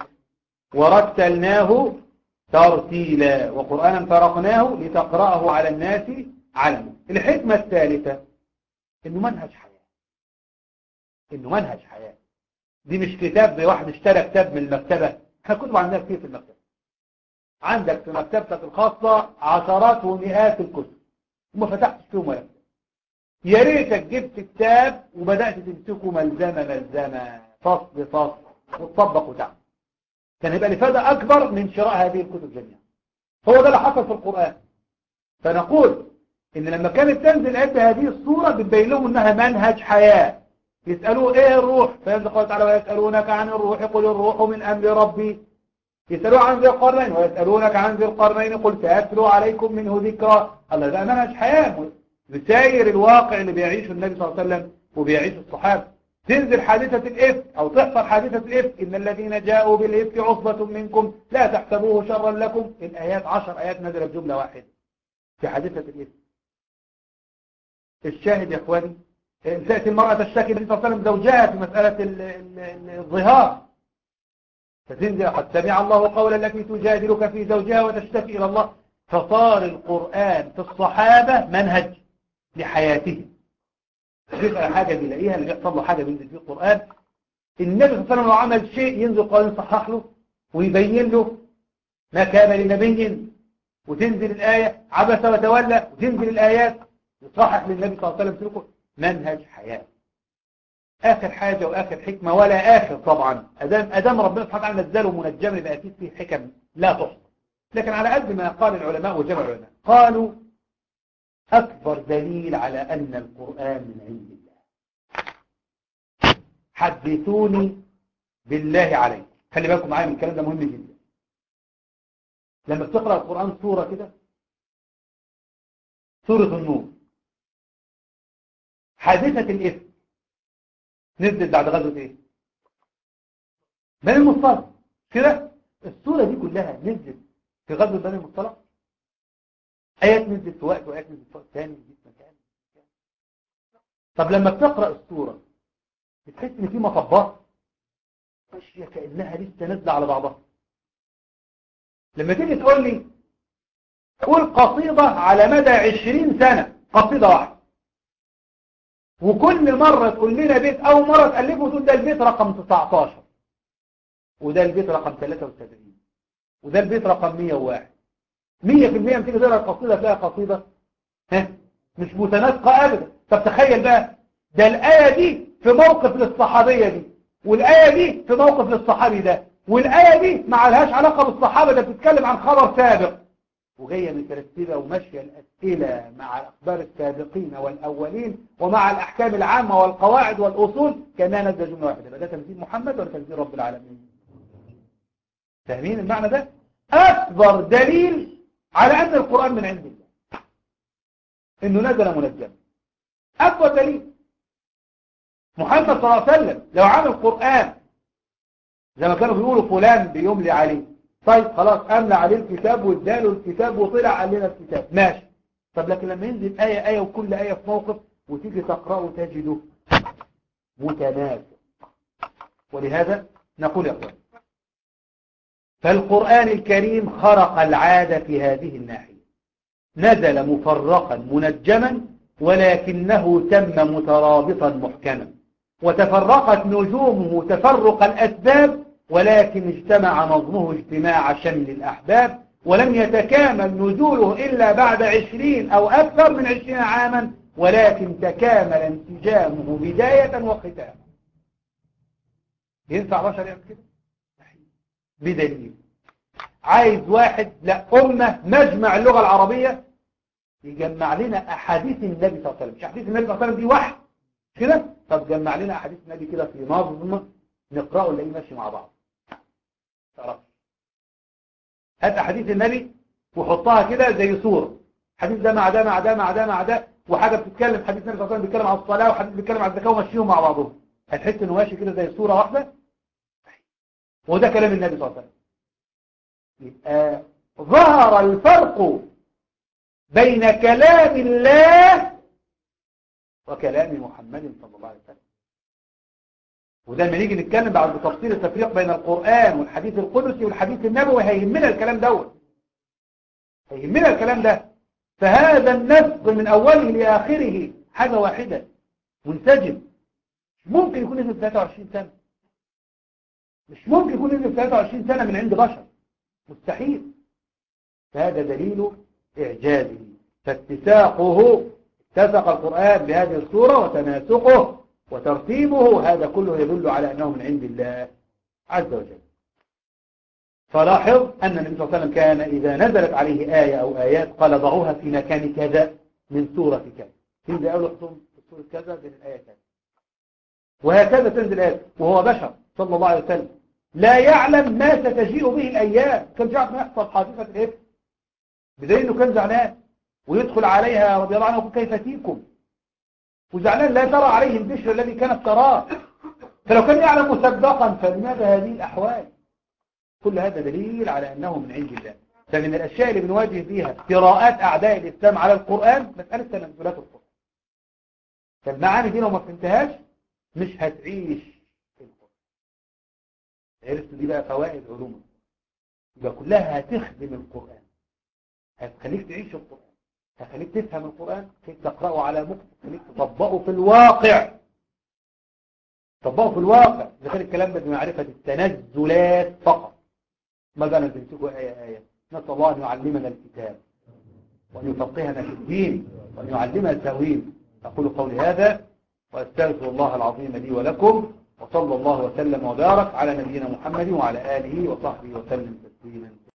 ورتلناه ترتيلا وقرانا فرقناه لتقراه على الناس علما الحكمه الثالثه انه منهج حياه انه منهج حياه دي مش كتاب واحد اشترى كتاب من المكتبه احنا كتب عندنا كتير في المكتبه عندك في مكتبتك الخاصه عشرات ومئات الكتب وما فتحتش فيهم ولا كتاب يا ريتك جبت كتاب وبدات تمسكه ملزمه ملزمه فصل فصل وتطبق وتعمل كان يبقى الافاده اكبر من شراء هذه الكتب جميعا هو ده اللي حصل في القران فنقول ان لما كانت تنزل آيات بهذه الصوره بتبين لهم انها منهج حياه يسالوه ايه الروح فينزل قال تعالى ويسالونك عن الروح قل الروح من امر ربي يسالوه عن ذي القرنين ويسالونك عن ذي القرنين قل ساتلو عليكم منه ذكرى الله ده منهج حياه بساير الواقع اللي بيعيشه النبي صلى الله عليه وسلم وبيعيشه الصحابه تنزل حادثة الإفك أو تحصل حادثة الإفك إن الذين جاءوا بالإفك عصبة منكم لا تحسبوه شرا لكم الآيات عشر آيات نزلت جملة واحدة في حادثة الإفك الشاهد يا إخواني تأتي المرأة تشتكي النبي صلى الله عليه وسلم زوجها في مسألة الظهار فتنزل قد سمع الله قولا التي تجادلك في زوجها وتشتكي إلى الله فصار القرآن في الصحابة منهج لحياته بيسأل حاجة بيلاقيها اللي بيحصل له حاجة بينزل فيه القرآن النبي صلى الله عليه وسلم لو عمل شيء ينزل القرآن يصحح له ويبين له ما كان لنبي وتنزل الآية عبس وتولى وتنزل الآيات يصحح للنبي صلى الله عليه وسلم سلوكه منهج حياة آخر حاجة وآخر حكمة ولا آخر طبعا أدام, أدام ربنا سبحانه وتعالى نزله منجما يبقى أكيد فيه حكم لا تحصى لكن على قد ما قال العلماء وجمع العلماء قالوا أكبر دليل على أن القرآن من عند الله حدثوني بالله عليكم خلي بالكم معايا من الكلام ده مهم جدا لما بتقرأ القرآن سورة كده سورة النور حادثة الإثم نزلت بعد غزوة إيه؟ بني المصطلق كده السورة دي كلها نزلت في غزوة بني المصطلق آيات نزلت في وقت وآيات نزلت في وقت ثاني في مكان طب لما بتقرأ السورة بتحس إن في مطبات ماشية كأنها لسه نازلة على بعضها لما تيجي تقول لي قول قصيدة على مدى عشرين سنة قصيدة واحدة وكل مرة تقول لنا بيت أو مرة تألفه وتقول ده البيت رقم 19 وده البيت رقم 73 وده البيت رقم 101 100% لما تيجي تقرا القصيدة تلاقي قصيدة ها مش متناسقة أبدا طب تخيل بقى ده الآية دي في موقف للصحابية دي والآية دي في موقف للصحابي ده والآية دي ما لهاش علاقة بالصحابة ده بتتكلم عن خبر سابق وجاية مترتبة وماشية الأسئلة مع الأخبار السابقين والأولين ومع الأحكام العامة والقواعد والأصول كأنها نزل جملة واحدة يبقى ده تنزيل محمد ولا تنزيل رب العالمين فاهمين المعنى ده أكبر دليل على أن القرآن من عند الله إنه نزل منجما أكبر دليل محمد صلى الله عليه وسلم لو عمل قرآن زي ما كانوا بيقولوا فلان بيملي عليه طيب خلاص أملى عليه الكتاب واداله الكتاب وطلع قال لنا الكتاب ماشي طب لكن لما ينزل آية آية وكل آية في موقف وتيجي تقرأه تجده متناسق ولهذا نقول يا أخوان فالقرآن الكريم خرق العادة في هذه الناحية نزل مفرقا منجما ولكنه تم مترابطا محكما وتفرقت نجومه تفرق الأسباب ولكن اجتمع نظمه اجتماع شمل الأحباب ولم يتكامل نزوله إلا بعد عشرين أو أكثر من عشرين عاما ولكن تكامل انسجامه بداية وختاما ينفع بشر يعمل كده بدليل عايز واحد لا أمة مجمع اللغة العربية يجمع لنا أحاديث النبي صلى الله عليه وسلم مش أحاديث النبي صلى الله عليه وسلم دي واحد كده طب جمع لنا أحاديث النبي كده في نظم نقرأه نلاقيه ماشي مع بعض تعرف هات أحاديث النبي وحطها كده زي صورة حديث ده مع ده مع ده مع ده مع ده وحاجة بتتكلم حديث النبي صلى الله عليه وسلم بيتكلم على الصلاة وحديث بيتكلم على الزكاة ومشيهم مع بعضهم هتحس انه ماشي كده زي صورة واحدة وده كلام النبي صلى الله عليه وسلم يبقى ظهر الفرق بين كلام الله وكلام محمد صلى الله عليه وسلم وده لما نيجي نتكلم بعد بتفصيل التفريق بين القرآن والحديث القدسي والحديث النبوي هيهمنا الكلام دوت هيهمنا الكلام ده فهذا النسق من أوله لآخره حاجة واحدة منسجم ممكن يكون نزل 23 سنة مش ممكن يكون نزل 23 سنة من عند بشر مستحيل فهذا دليل إعجازه فاتساقه اتسق القرآن بهذه الصورة وتناسقه وترتيبه هذا كله يدل على أنه من عند الله عز وجل فلاحظ أن النبي صلى الله عليه وسلم كان إذا نزلت عليه آية أو آيات قال ضعوها في مكان كذا من سورة كذا تنزل أول حصول في سورة كذا بين الآية كذا وهكذا تنزل آية وهو بشر صلى الله عليه وسلم لا يعلم ما ستجيء به الأيام كان جاءت ما يحصل حادثة الإفك بدليل أنه كان زعلان ويدخل عليها رضي الله عنه كيف فيكم وزعلان لا ترى عليه البشر الذي كانت تراه فلو كان يعلم مسبقا فلماذا هذه الأحوال كل هذا دليل على أنه من عند الله فمن الأشياء اللي بنواجه بيها قراءات أعداء الإسلام على القرآن مسألة تنزلات القرآن فالمعاني دي لو ما فهمتهاش مش هتعيش في القرآن عرفت دي بقى فوائد علوم يبقى كلها هتخدم القرآن هتخليك تعيش القرآن هخليك تفهم القرآن خليك تقرأه على مكتب خليك تطبقه في الواقع تطبقه في الواقع إذا كان الكلام ده بمعرفة التنزلات فقط ما بقى نمسكه آية آية نسأل الله أن يعلمنا الكتاب وأن يفقهنا في الدين وأن يعلمنا التأويل أقول قولي هذا وأستغفر الله العظيم لي ولكم وصلى الله وسلم وبارك على نبينا محمد وعلى آله وصحبه وسلم تسليما